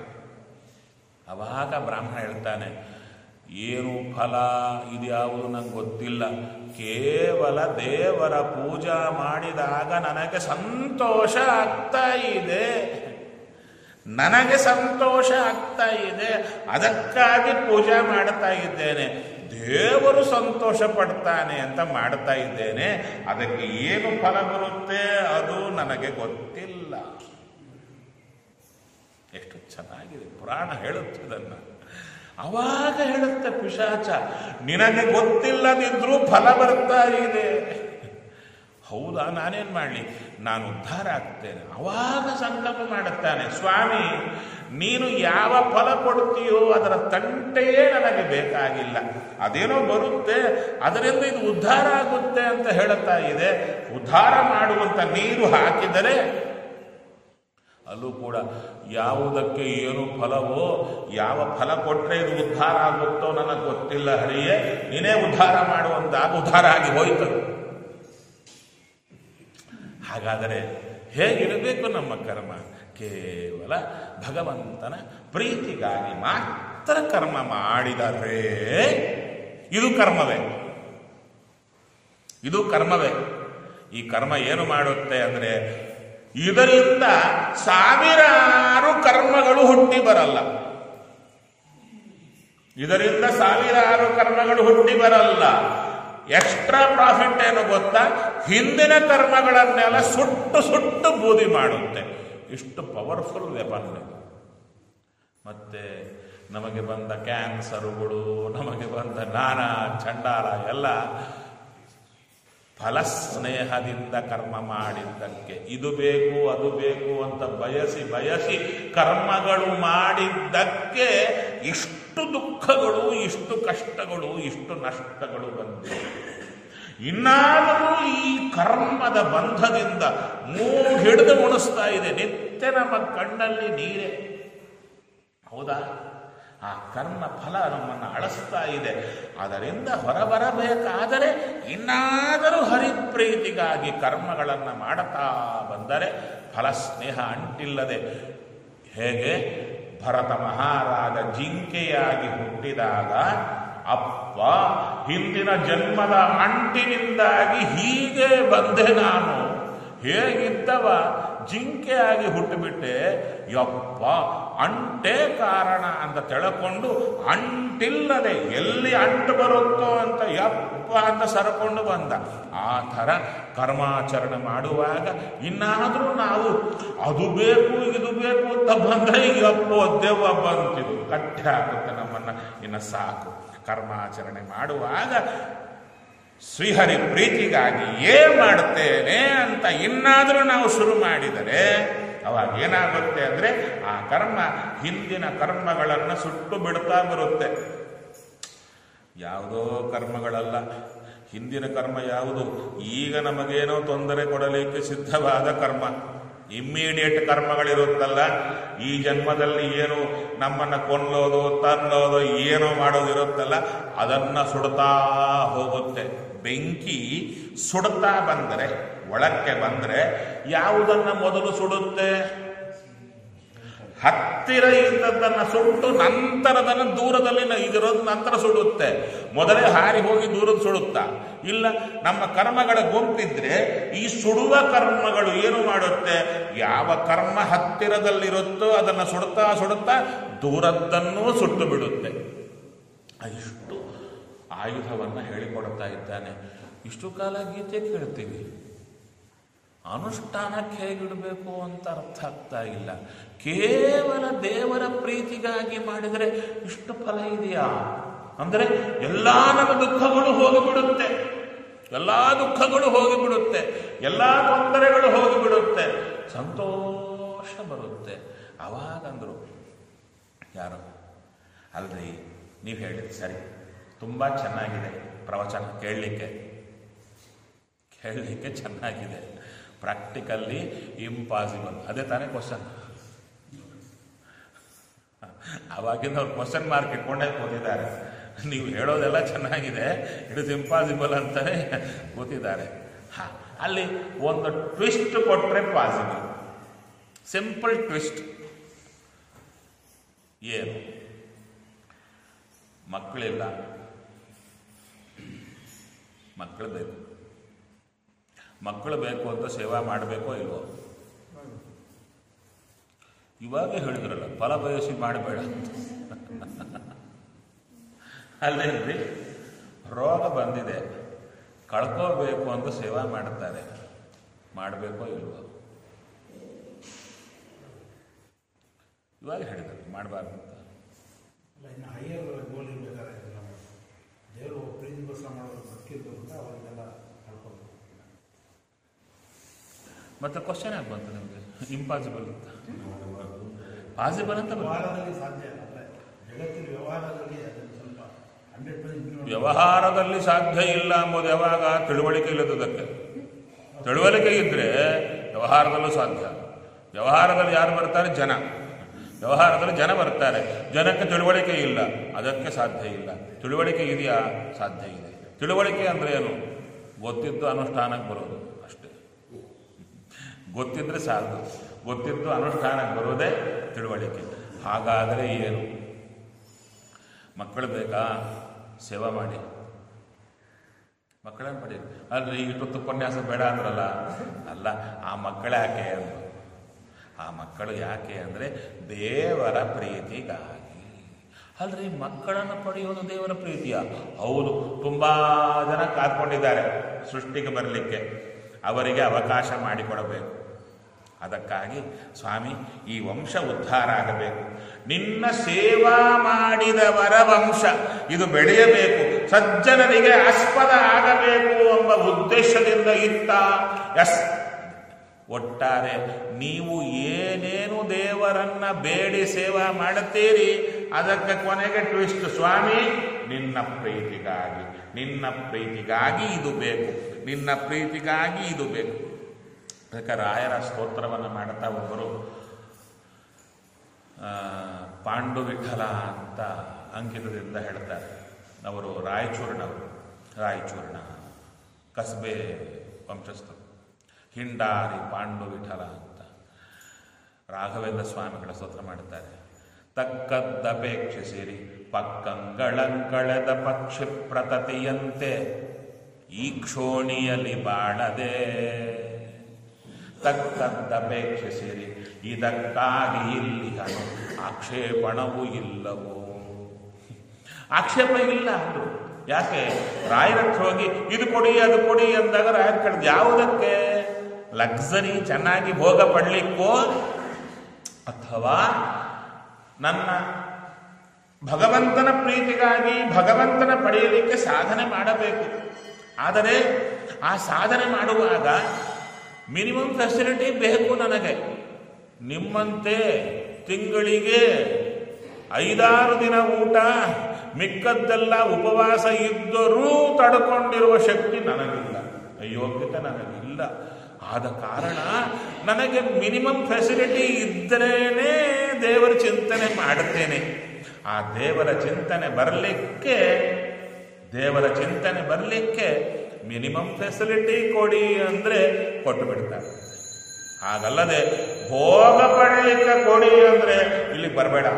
ಅವಾಗ ಬ್ರಾಹ್ಮಣ ಹೇಳ್ತಾನೆ ಏನು ಫಲ ಇದ್ಯಾವುದು ನಂಗೆ ಗೊತ್ತಿಲ್ಲ ಕೇವಲ ದೇವರ ಪೂಜಾ ಮಾಡಿದಾಗ ನನಗೆ ಸಂತೋಷ ಆಗ್ತಾ ಇದೆ ನನಗೆ ಸಂತೋಷ ಆಗ್ತಾ ಇದೆ ಅದಕ್ಕಾಗಿ ಪೂಜೆ ಮಾಡ್ತಾ ಇದ್ದೇನೆ ದೇವರು ಸಂತೋಷ ಪಡ್ತಾನೆ ಅಂತ ಮಾಡ್ತಾ ಇದ್ದೇನೆ ಅದಕ್ಕೆ ಏನು ಫಲ ಬರುತ್ತೆ ಅದು ನನಗೆ ಗೊತ್ತಿಲ್ಲ ಎಷ್ಟು ಚೆನ್ನಾಗಿದೆ ಪುರಾಣ ಹೇಳುತ್ತೆ ಇದನ್ನು ಅವಾಗ ಹೇಳುತ್ತೆ ಪಿಶಾಚ ನಿನಗೆ ಗೊತ್ತಿಲ್ಲದಿದ್ರೂ ಫಲ ಬರ್ತಾ ಇದೆ ಹೌದಾ ನಾನೇನು ಮಾಡಲಿ ನಾನು ಉದ್ಧಾರ ಆಗ್ತೇನೆ ಅವಾಗ ಸಂಕಲ್ಪ ಮಾಡುತ್ತಾನೆ ಸ್ವಾಮಿ ನೀನು ಯಾವ ಫಲ ಕೊಡ್ತೀಯೋ ಅದರ ತಂಟೆಯೇ ನನಗೆ ಬೇಕಾಗಿಲ್ಲ ಅದೇನೋ ಬರುತ್ತೆ ಅದರಿಂದ ಇದು ಉದ್ಧಾರ ಆಗುತ್ತೆ ಅಂತ ಹೇಳುತ್ತಾ ಇದೆ ಉದ್ಧಾರ ಮಾಡುವಂತ ನೀರು ಹಾಕಿದರೆ ಅಲ್ಲೂ ಕೂಡ ಯಾವುದಕ್ಕೆ ಏನು ಫಲವೋ ಯಾವ ಫಲ ಕೊಟ್ಟರೆ ಇದು ಉದ್ಧಾರ ಆಗುತ್ತೋ ನನಗೆ ಗೊತ್ತಿಲ್ಲ ಹರಿಯೇ ನೀನೇ ಉದ್ಧಾರ ಮಾಡುವಂತಾಗ ಉದ್ಧಾರ ಆಗಿ ಹೋಯ್ತು ಹಾಗಾದರೆ ಹೇಗಿರಬೇಕು ನಮ್ಮ ಕರ್ಮ ಕೇವಲ ಭಗವಂತನ ಪ್ರೀತಿಗಾಗಿ ಮಾತ್ರ ಕರ್ಮ ಮಾಡಿದರೆ ಇದು ಕರ್ಮವೇ ಇದು ಕರ್ಮವೇ ಈ ಕರ್ಮ ಏನು ಮಾಡುತ್ತೆ ಅಂದರೆ ಇದರಿಂದ ಸಾವಿರಾರು ಕರ್ಮಗಳು ಹುಟ್ಟಿ ಬರಲ್ಲ ಇದರಿಂದ ಸಾವಿರಾರು ಕರ್ಮಗಳು ಹುಟ್ಟಿ ಬರಲ್ಲ ಎಕ್ಸ್ಟ್ರಾ ಪ್ರಾಫಿಟ್ ಏನು ಗೊತ್ತಾ ಹಿಂದಿನ ಕರ್ಮಗಳನ್ನೆಲ್ಲ ಸುಟ್ಟು ಸುಟ್ಟು ಬೂದಿ ಮಾಡುತ್ತೆ ಇಷ್ಟು ಪವರ್ಫುಲ್ ವೆಪನ್ ಇದು ಮತ್ತೆ ನಮಗೆ ಬಂದ ಕ್ಯಾನ್ಸರುಗಳು ನಮಗೆ ಬಂದ ನಾನಾ ಚಂಡಾಲ ಎಲ್ಲ ಫಲಸ್ನೇಹದಿಂದ ಕರ್ಮ ಮಾಡಿದ್ದಕ್ಕೆ ಇದು ಬೇಕು ಅದು ಬೇಕು ಅಂತ ಬಯಸಿ ಬಯಸಿ ಕರ್ಮಗಳು ಮಾಡಿದ್ದಕ್ಕೆ ಇಷ್ಟು ದುಃಖಗಳು ಇಷ್ಟು ಕಷ್ಟಗಳು ಇಷ್ಟು ನಷ್ಟಗಳು ಬಂದಿವೆ ಇನ್ನಾದರೂ ಈ ಕರ್ಮದ ಬಂಧದಿಂದ ಮೂಗು ಹಿಡಿದು ಉಣಿಸ್ತಾ ಇದೆ ನಿತ್ಯ ನಮ್ಮ ಕಣ್ಣಲ್ಲಿ ನೀರೇ ಹೌದಾ ಆ ಕರ್ಮ ಫಲ ನಮ್ಮನ್ನು ಅಳಿಸ್ತಾ ಇದೆ ಅದರಿಂದ ಹೊರಬರಬೇಕಾದರೆ ಇನ್ನಾದರೂ ಹರಿಪ್ರೀತಿಗಾಗಿ ಕರ್ಮಗಳನ್ನು ಮಾಡುತ್ತಾ ಬಂದರೆ ಫಲ ಸ್ನೇಹ ಅಂಟಿಲ್ಲದೆ ಹೇಗೆ ಭರತ ಮಹಾರಾಜ ಜಿಂಕೆಯಾಗಿ ಹುಟ್ಟಿದಾಗ ಅಪ್ಪ ಹಿಂದಿನ ಜನ್ಮದ ಅಂಟಿನಿಂದಾಗಿ ಹೀಗೆ ಬಂದೆ ನಾನು ಹೇಗಿದ್ದವ ಜಿಂಕೆಯಾಗಿ ಹುಟ್ಟುಬಿಟ್ಟೆ ಯಪ್ಪ ಅಂಟೇ ಕಾರಣ ಅಂತ ತಿಳ್ಕೊಂಡು ಅಂಟಿಲ್ಲದೆ ಎಲ್ಲಿ ಅಂಟು ಬರುತ್ತೋ ಅಂತ ಯಪ್ಪ ಅಂತ ಸರಕೊಂಡು ಬಂದ ಆ ಥರ ಕರ್ಮಾಚರಣೆ ಮಾಡುವಾಗ ಇನ್ನಾದರೂ ನಾವು ಅದು ಬೇಕು ಇದು ಬೇಕು ಅಂತ ಬಂದರೆ ಈಗ ಯಪ್ಪೋ ದೆವ್ವ ಬಂತಿದ್ದು ಕಟ್ಟೆ ಹಾಕುತ್ತೆ ನಮ್ಮನ್ನ ಇನ್ನು ಸಾಕು ಕರ್ಮಾಚರಣೆ ಮಾಡುವಾಗ ಶ್ರೀಹರಿ ಪ್ರೀತಿಗಾಗಿ ಏನ್ ಮಾಡ್ತೇನೆ ಅಂತ ಇನ್ನಾದರೂ ನಾವು ಶುರು ಮಾಡಿದರೆ ಅವಾಗ ಏನಾಗುತ್ತೆ ಅಂದ್ರೆ ಆ ಕರ್ಮ ಹಿಂದಿನ ಕರ್ಮಗಳನ್ನು ಸುಟ್ಟು ಬಿಡ್ತಾ ಬರುತ್ತೆ ಯಾವುದೋ ಕರ್ಮಗಳಲ್ಲ ಹಿಂದಿನ ಕರ್ಮ ಯಾವುದು ಈಗ ನಮಗೇನೋ ತೊಂದರೆ ಕೊಡಲಿಕ್ಕೆ ಸಿದ್ಧವಾದ ಕರ್ಮ ಇಮ್ಮಿಡಿಯೇಟ್ ಕರ್ಮಗಳಿರುತ್ತಲ್ಲ ಈ ಜನ್ಮದಲ್ಲಿ ಏನು ನಮ್ಮನ್ನ ಕೊಲ್ಲೋದು ತನ್ನೋದು ಏನೋ ಮಾಡೋದಿರುತ್ತಲ್ಲ ಅದನ್ನ ಸುಡ್ತಾ ಹೋಗುತ್ತೆ ಬೆಂಕಿ ಸುಡ್ತಾ ಬಂದರೆ ಒಳಕ್ಕೆ ಬಂದರೆ ಯಾವುದನ್ನ ಮೊದಲು ಸುಡುತ್ತೆ ಹತ್ತಿರ ಇದ್ದದ್ದನ್ನ ಸುಟ್ಟು ನಂತರದನ್ನ ದೂರದಲ್ಲಿ ನ- ಇದಿರೋದು ನಂತರ ಸುಡುತ್ತೆ ಮೊದಲೇ ಹಾರಿ ಹೋಗಿ ದೂರದ ಸುಡುತ್ತಾ ಇಲ್ಲ ನಮ್ಮ ಕರ್ಮಗಳ ಗುಂಪಿದ್ರೆ ಈ ಸುಡುವ ಕರ್ಮಗಳು ಏನು ಮಾಡುತ್ತೆ ಯಾವ ಕರ್ಮ ಹತ್ತಿರದಲ್ಲಿರುತ್ತೋ ಅದನ್ನ ಸುಡುತ್ತಾ ಸುಡುತ್ತಾ ದೂರದ್ದನ್ನೂ ಸುಟ್ಟು ಬಿಡುತ್ತೆ ಇಷ್ಟು ಆಯುಧವನ್ನ ಹೇಳಿಕೊಡ್ತಾ ಇದ್ದಾನೆ ಇಷ್ಟು ಕಾಲ ಗೀತೆ ಕೇಳ್ತೀವಿ ಅನುಷ್ಠಾನಕ್ಕೆ ಹೇಗಿಡಬೇಕು ಅಂತ ಅರ್ಥ ಆಗ್ತಾ ಇಲ್ಲ ಕೇವಲ ದೇವರ ಪ್ರೀತಿಗಾಗಿ ಮಾಡಿದರೆ ಇಷ್ಟು ಫಲ ಇದೆಯಾ ಅಂದರೆ ಎಲ್ಲ ನಮ್ಮ ದುಃಖಗಳು ಹೋಗಿಬಿಡುತ್ತೆ ಎಲ್ಲ ದುಃಖಗಳು ಹೋಗಿಬಿಡುತ್ತೆ ಎಲ್ಲ ತೊಂದರೆಗಳು ಹೋಗಿಬಿಡುತ್ತೆ ಸಂತೋಷ ಬರುತ್ತೆ ಅವಾಗಂದ್ರು ಯಾರು ಅಲ್ರಿ ನೀವು ಹೇಳಿದ್ರಿ ಸರಿ ತುಂಬ ಚೆನ್ನಾಗಿದೆ ಪ್ರವಚನ ಕೇಳಲಿಕ್ಕೆ ಕೇಳಲಿಕ್ಕೆ ಚೆನ್ನಾಗಿದೆ ಪ್ರಾಕ್ಟಿಕಲ್ಲಿ ಇಂಪಾಸಿಬಲ್ ಅದೇ ತಾನೇ ಕ್ವಶನ್ ಅವಾಗಿಂದ ಅವ್ರು ಕ್ವಶನ್ ಮಾರ್ಕ್ ಇಟ್ಕೊಂಡೇ ಕೂತಿದ್ದಾರೆ ನೀವು ಹೇಳೋದೆಲ್ಲ ಚೆನ್ನಾಗಿದೆ ಇಟ್ ಇಸ್ ಇಂಪಾಸಿಬಲ್ ಅಂತಾನೆ ಕೂತಿದ್ದಾರೆ ಹಾ ಅಲ್ಲಿ ಒಂದು ಟ್ವಿಸ್ಟ್ ಕೊಟ್ಟರೆ ಪಾಸಿಬಲ್ ಸಿಂಪಲ್ ಟ್ವಿಸ್ಟ್ ಏನು ಮಕ್ಕಳಿಲ್ಲ ಮಕ್ಕಳು ಬೇಕು ಮಕ್ಕಳು ಬೇಕು ಅಂತ ಸೇವಾ ಮಾಡಬೇಕೋ ಇಲ್ವೋ ಇವಾಗ ಹೇಳಿದ್ರಲ್ಲ ಫಲ ಬಯಸಿ ಮಾಡಬೇಡ ಅಂತ ಅಲ್ಲೇನ್ರಿ ರೋಗ ಬಂದಿದೆ ಕಳ್ಕೋಬೇಕು ಅಂತ ಸೇವಾ ಮಾಡುತ್ತಾರೆ ಮಾಡಬೇಕೋ ಇಲ್ವೋ ಇವಾಗ ಹೇಳಿದ್ರು ಮಾಡಬಾರ್ದು ಅಂತ ಇಲ್ಲ ಇನ್ನು ಹೈಯರ್ ಗೋಲ್ ಇರಬೇಕಾದ್ರೆ ನಾವು ದೇವರು ಪ್ರೀತಿಗೋಸ್ಕರ ಮಾಡೋದು ಬದುಕಿರ್ಬೇಕು ಅಂತ ಅವರಿಗೆಲ್ಲ ಕಳ್ಕೊಬೇಕು ಮತ್ತೆ ಕ್ವಶನ್ ಯಾಕೆ ಬಂತು ನಿಮಗೆ ಇಂಪಾಸಿಬಲ್ ಅಂತ ಪಾಸಿಬಲ್ ಅಂತ ಬಂತು. ವ್ಯವಹಾರದಲ್ಲಿ ಸಾಧ್ಯ ಅಂದರೆ ಜಗತ್ತಿನ ವ್ಯವಹಾರದಲ್ಲಿ ಅದನ್ನು ಸ್ವಲ್ಪ ಹಂಡ್ರೆಡ್ ಪರ್ಸೆಂಟ್ ವ್ಯವಹಾರದಲ್ಲಿ ಸಾಧ್ಯ ಇಲ್ಲ ಎಂಬುದು ಯಾವಾಗ ತಿಳುವಳಿಕೆ ಇಲ್ಲದಕ್ಕೆ ತಿಳುವಳಿಕೆ ಇದ್ರೆ ವ್ಯವಹಾರದಲ್ಲೂ ಸಾಧ್ಯ ವ್ಯವಹಾರದಲ್ಲಿ ಯಾರು ಬರ್ತಾರೆ ಜನ ವ್ಯವಹಾರದಲ್ಲಿ ಜನ ಬರ್ತಾರೆ ಜನಕ್ಕೆ ತಿಳುವಳಿಕೆ ಇಲ್ಲ ಅದಕ್ಕೆ ಸಾಧ್ಯ ಇಲ್ಲ ತಿಳುವಳಿಕೆ ಇದೆಯಾ ಸಾಧ್ಯ ಇದೆ ತಿಳುವಳಿಕೆ ಅಂದ್ರೆ ಏನು ಗೊತ್ತಿದ್ದು ಅನುಷ್ಠಾನಕ್ಕೆ ಬರೋದು ಅಷ್ಟೇ ಗೊತ್ತಿದ್ರೆ ಸಾಲದು ಗೊತ್ತಿದ್ದು ಅನುಷ್ಠಾನಕ್ಕೆ ಬರೋದೇ ತಿಳುವಳಿಕೆ ಹಾಗಾದರೆ ಏನು ಮಕ್ಕಳು ಬೇಕಾ ಸೇವಾ ಮಾಡಿ ಮಕ್ಕಳನ್ನು ಪಡಿ ಅಲ್ರಿ ಇಷ್ಟೊತ್ತು ಉಪನ್ಯಾಸ ಬೇಡ ಅಂದ್ರಲ್ಲ ಅಲ್ಲ ಆ ಮಕ್ಕಳು ಯಾಕೆ ಅಂದ್ರು ಆ ಮಕ್ಕಳು ಯಾಕೆ ಅಂದರೆ ದೇವರ ಪ್ರೀತಿಗಾಗಿ ಅಲ್ರಿ ಮಕ್ಕಳನ್ನು ಪಡೆಯೋದು ದೇವರ ಪ್ರೀತಿಯ ಹೌದು ತುಂಬಾ ಜನ ಕಾದ್ಕೊಂಡಿದ್ದಾರೆ ಸೃಷ್ಟಿಗೆ ಬರಲಿಕ್ಕೆ ಅವರಿಗೆ ಅವಕಾಶ ಮಾಡಿಕೊಡಬೇಕು ಅದಕ್ಕಾಗಿ ಸ್ವಾಮಿ ಈ ವಂಶ ಉದ್ಧಾರ ಆಗಬೇಕು ನಿನ್ನ ಸೇವಾ ಮಾಡಿದವರ ವಂಶ ಇದು ಬೆಳೆಯಬೇಕು ಸಜ್ಜನರಿಗೆ ಆಸ್ಪದ ಆಗಬೇಕು ಎಂಬ ಉದ್ದೇಶದಿಂದ ಇತ್ತ ಎಸ್ ಒಟ್ಟಾರೆ ನೀವು ಏನೇನು ದೇವರನ್ನ ಬೇಡಿ ಸೇವಾ ಮಾಡುತ್ತೀರಿ ಅದಕ್ಕೆ ಕೊನೆಗೆ ಟ್ವಿಸ್ಟ್ ಸ್ವಾಮಿ ನಿನ್ನ ಪ್ರೀತಿಗಾಗಿ ನಿನ್ನ ಪ್ರೀತಿಗಾಗಿ ಇದು ಬೇಕು ನಿನ್ನ ಪ್ರೀತಿಗಾಗಿ ಇದು ಬೇಕು ಅದಕ್ಕೆ ರಾಯರ ಸ್ತೋತ್ರವನ್ನು ಮಾಡುತ್ತಾ ಒಬ್ಬರು ಆ, ಪಾಂಡು ವಿಠಲ ಅಂತ ಅಂಕಿತದಿಂದ ಹೇಳ್ತಾರೆ ಅವರು ರಾಯಚೂರಿನವರು ರಾಯಚೂರಿನ ಕಸ್ಬೆ ವಂಶಸ್ಥರು ಹಿಂಡಾರಿ ಪಾಂಡು ವಿಠಲ ಅಂತ ರಾಘವೇಂದ್ರ ಸ್ವಾಮಿಗಳ ಸ್ತೋತ್ರ ಮಾಡುತ್ತಾರೆ ತಕ್ಕದ್ದಪೇಕ್ಷಿಸಿರಿ ಪಕ್ಕಂಗಳಂಕಳೆದ ಪಕ್ಷಿ ಪ್ರತತಿಯಂತೆ ಈ ಕ್ಷೋಣಿಯಲ್ಲಿ ಬಾಳದೆ ತಕ್ಕದ್ದಪೇಕ್ಷಿಸಿರಿ ಇದಕ್ಕಾಗಿ ಇಲ್ಲಿಹನು ಆಕ್ಷೇಪಣವೂ ಇಲ್ಲವೋ ಆಕ್ಷೇಪ ಇಲ್ಲ ಅಂದ್ರು ಯಾಕೆ ರಾಯರ ಹತ್ರ ಹೋಗಿ ಇದು ಕೊಡಿ ಅದು ಕೊಡಿ ಅಂದಾಗ ರಾಯರ್ ಕಡ್ದು ಯಾವುದಕ್ಕೆ ಲಕ್ಸರಿ ಚೆನ್ನಾಗಿ ಭೋಗ ಪಡ್ಲಿಕ್ಕೋ ಅಥವಾ ನನ್ನ ಭಗವಂತನ ಪ್ರೀತಿಗಾಗಿ ಭಗವಂತನ ಪಡೆಯಲಿಕ್ಕೆ ಸಾಧನೆ ಮಾಡಬೇಕು ಆದರೆ ಆ ಸಾಧನೆ ಮಾಡುವಾಗ ಮಿನಿಮಮ್ ಫೆಸಿಲಿಟಿ ಬೇಕು ನನಗೆ ನಿಮ್ಮಂತೆ ತಿಂಗಳಿಗೆ ಐದಾರು ದಿನ ಊಟ ಮಿಕ್ಕದ್ದೆಲ್ಲ ಉಪವಾಸ ಇದ್ದರೂ ತಡ್ಕೊಂಡಿರುವ ಶಕ್ತಿ ನನಗಿಲ್ಲ ಯೋಗ್ಯತೆ ನನಗಿಲ್ಲ ಆದ ಕಾರಣ ನನಗೆ ಮಿನಿಮಮ್ ಫೆಸಿಲಿಟಿ ಇದ್ದರೇನೆ ದೇವರ ಚಿಂತನೆ ಮಾಡುತ್ತೇನೆ ಆ ದೇವರ ಚಿಂತನೆ ಬರಲಿಕ್ಕೆ ದೇವರ ಚಿಂತನೆ ಬರಲಿಕ್ಕೆ ಮಿನಿಮಮ್ ಫೆಸಿಲಿಟಿ ಕೊಡಿ ಅಂದರೆ ಕೊಟ್ಟು ಬಿಡ್ತಾರೆ ಹಾಗಲ್ಲದೆ ಭೋಗ ಪಡಲಿಕ್ಕೆ ಕೊಡಿ ಅಂದರೆ ಇಲ್ಲಿ ಬರಬೇಡ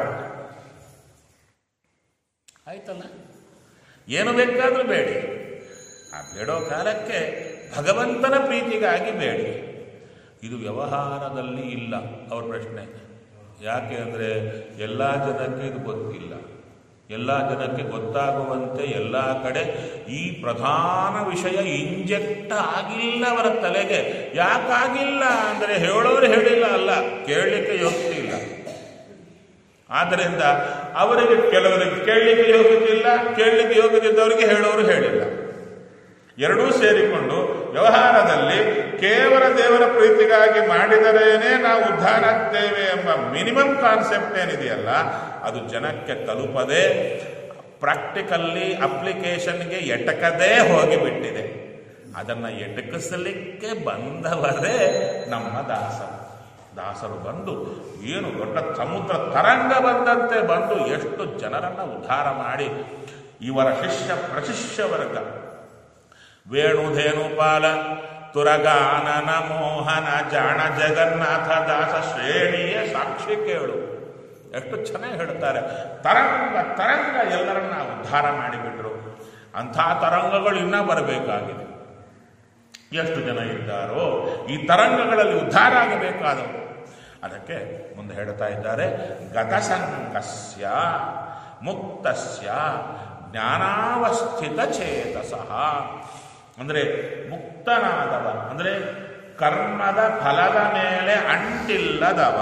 ಆಯ್ತಲ್ಲ ಏನು ಬೇಕಾದರೂ ಬೇಡಿ ಆ ಬೇಡೋ ಕಾಲಕ್ಕೆ ಭಗವಂತನ ಪ್ರೀತಿಗಾಗಿ ಬೇಡಿ ಇದು ವ್ಯವಹಾರದಲ್ಲಿ ಇಲ್ಲ ಅವ್ರ ಪ್ರಶ್ನೆ ಯಾಕೆ ಅಂದರೆ ಎಲ್ಲ ಜನಕ್ಕೆ ಇದು ಗೊತ್ತಿಲ್ಲ ಎಲ್ಲ ಜನಕ್ಕೆ ಗೊತ್ತಾಗುವಂತೆ ಎಲ್ಲ ಕಡೆ ಈ ಪ್ರಧಾನ ವಿಷಯ ಇಂಜೆಕ್ಟ್ ಆಗಿಲ್ಲ ಅವರ ತಲೆಗೆ ಯಾಕಾಗಿಲ್ಲ ಅಂದರೆ ಹೇಳೋರು ಹೇಳಿಲ್ಲ ಅಲ್ಲ ಕೇಳಲಿಕ್ಕೆ ಯೋಗ್ಯತೆ ಇಲ್ಲ ಆದ್ದರಿಂದ ಅವರಿಗೆ ಕೆಲವರಿಗೆ ಕೇಳಲಿಕ್ಕೆ ಯೋಗ್ಯತೆ ಇಲ್ಲ ಕೇಳಲಿಕ್ಕೆ ಯೋಗ್ಯತೆ ಇದ್ದವರಿಗೆ ಹೇಳೋರು ಹೇಳಿಲ್ಲ ಎರಡೂ ಸೇರಿಕೊಂಡು ವ್ಯವಹಾರದಲ್ಲಿ ಕೇವಲ ದೇವರ ಪ್ರೀತಿಗಾಗಿ ಮಾಡಿದರೇನೆ ನಾವು ಉದ್ಧಾರ ಆಗ್ತೇವೆ ಎಂಬ ಮಿನಿಮಮ್ ಕಾನ್ಸೆಪ್ಟ್ ಏನಿದೆಯಲ್ಲ ಅದು ಜನಕ್ಕೆ ತಲುಪದೆ ಪ್ರಾಕ್ಟಿಕಲ್ಲಿ ಅಪ್ಲಿಕೇಶನ್ಗೆ ಎಟಕದೇ ಹೋಗಿಬಿಟ್ಟಿದೆ ಅದನ್ನು ಎಟಕಿಸಲಿಕ್ಕೆ ಬಂದವರೇ ನಮ್ಮ ದಾಸರು ದಾಸರು ಬಂದು ಏನು ದೊಡ್ಡ ಸಮುದ್ರ ತರಂಗ ಬಂದಂತೆ ಬಂದು ಎಷ್ಟು ಜನರನ್ನು ಉದ್ಧಾರ ಮಾಡಿ ಇವರ ಶಿಷ್ಯ ಪ್ರಶಿಷ್ಯ ವರ್ಗ ವೇಣುಧೇನುಪಾಲ ತುರಗಾನನ ಮೋಹನ ಜಾಣ ಜಗನ್ನಾಥ ದಾಸ ಶ್ರೇಣಿಯ ಸಾಕ್ಷಿ ಕೇಳು ಎಷ್ಟು ಚೆನ್ನಾಗಿ ಹೇಳ್ತಾರೆ ತರಂಗ ತರಂಗ ಎಲ್ಲರನ್ನ ಉದ್ಧಾರ ಮಾಡಿಬಿಟ್ರು ಅಂಥ ತರಂಗಗಳು ಇನ್ನೂ ಬರಬೇಕಾಗಿದೆ ಎಷ್ಟು ಜನ ಇದ್ದಾರೋ ಈ ತರಂಗಗಳಲ್ಲಿ ಉದ್ಧಾರ ಆಗಬೇಕಾದವು ಅದಕ್ಕೆ ಮುಂದೆ ಹೇಳ್ತಾ ಇದ್ದಾರೆ ಗತಸಂಗಸ್ಯ ಮುಕ್ತಸ್ಯ ಜ್ಞಾನಾವಸ್ಥಿತ ಚೇತಸಃ ಅಂದರೆ ಮುಕ್ತನಾದವ ಅಂದರೆ ಕರ್ಮದ ಫಲದ ಮೇಲೆ ಅಂಟಿಲ್ಲದವ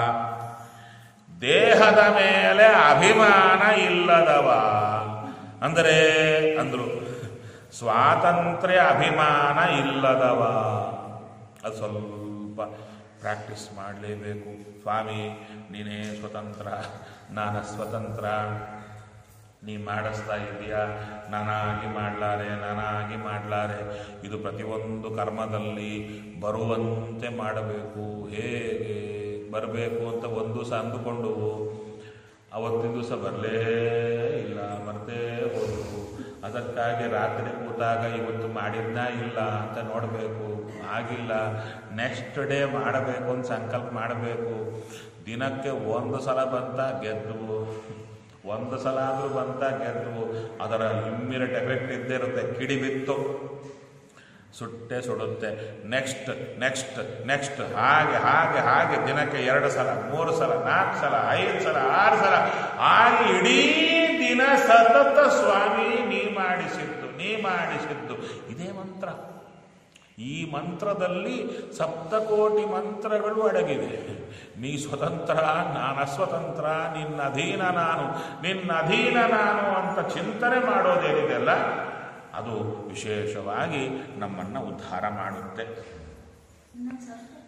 ದೇಹದ ಮೇಲೆ ಅಭಿಮಾನ ಇಲ್ಲದವ ಅಂದರೆ ಅಂದ್ರು ಸ್ವಾತಂತ್ರ್ಯ ಅಭಿಮಾನ ಇಲ್ಲದವ ಅದು ಸ್ವಲ್ಪ ಪ್ರಾಕ್ಟೀಸ್ ಮಾಡಲೇಬೇಕು ಸ್ವಾಮಿ ನೀನೇ ಸ್ವತಂತ್ರ ನಾನು ಸ್ವತಂತ್ರ ನೀ ಮಾಡಿಸ್ತಾ ಇದೆಯಾ ನಾನಾಗಿ ಮಾಡ್ಲಾರೆ ನಾನಾಗಿ ಮಾಡ್ಲಾರೆ ಇದು ಪ್ರತಿಯೊಂದು ಕರ್ಮದಲ್ಲಿ ಬರುವಂತೆ ಮಾಡಬೇಕು ಹೇಗೆ ಬರಬೇಕು ಅಂತ ಒಂದು ದಿವಸ ಅಂದುಕೊಂಡು ಅವತ್ತಿನ ದಿವಸ ಬರಲೇ ಇಲ್ಲ ಮರ್ತೇ ಹೋದವು ಅದಕ್ಕಾಗಿ ರಾತ್ರಿ ಕೂತಾಗ ಇವತ್ತು ಮಾಡಿದ್ನ ಇಲ್ಲ ಅಂತ ನೋಡಬೇಕು ಆಗಿಲ್ಲ ನೆಕ್ಸ್ಟ್ ಡೇ ಮಾಡಬೇಕು ಅಂತ ಸಂಕಲ್ಪ ಮಾಡಬೇಕು ದಿನಕ್ಕೆ ಒಂದು ಸಲ ಬಂತ ಗೆದ್ದು ಒಂದು ಸಲ ಆದರೂ ಬಂತ ಗೆದ್ದು ಅದರ ಇಮ್ಮಿಡಿಯೇಟ್ ಎಫೆಕ್ಟ್ ಇದ್ದೇ ಇರುತ್ತೆ ಕಿಡಿ ಬಿತ್ತು ಸುಟ್ಟೆ ಸುಡುತ್ತೆ ನೆಕ್ಸ್ಟ್ ನೆಕ್ಸ್ಟ್ ನೆಕ್ಸ್ಟ್ ಹಾಗೆ ಹಾಗೆ ಹಾಗೆ ದಿನಕ್ಕೆ ಎರಡು ಸಲ ಮೂರು ಸಲ ನಾಲ್ಕು ಸಲ ಐದು ಸಲ ಆರು ಸಲ ಹಾಗೆ ಇಡೀ ದಿನ ಸತತ ಸ್ವಾಮಿ ನೀ ಮಾಡಿಸಿದ್ದು ನೀ ಮಾಡಿಸಿದ್ದು ಇದೇ ಮಂತ್ರ ಈ ಮಂತ್ರದಲ್ಲಿ ಸಪ್ತಕೋಟಿ ಮಂತ್ರಗಳು ಅಡಗಿವೆ ನೀ ಸ್ವತಂತ್ರ ನಾನು ಅಸ್ವತಂತ್ರ ನಿನ್ನ ಅಧೀನ ನಾನು ನಿನ್ನ ಅಧೀನ ನಾನು ಅಂತ ಚಿಂತನೆ ಮಾಡೋದೇನಿದೆಯಲ್ಲ ಅದು ವಿಶೇಷವಾಗಿ ನಮ್ಮನ್ನು ಉದ್ಧಾರ ಮಾಡುತ್ತೆ ಇನ್ನೊಂದು ಸ್ವಲ್ಪ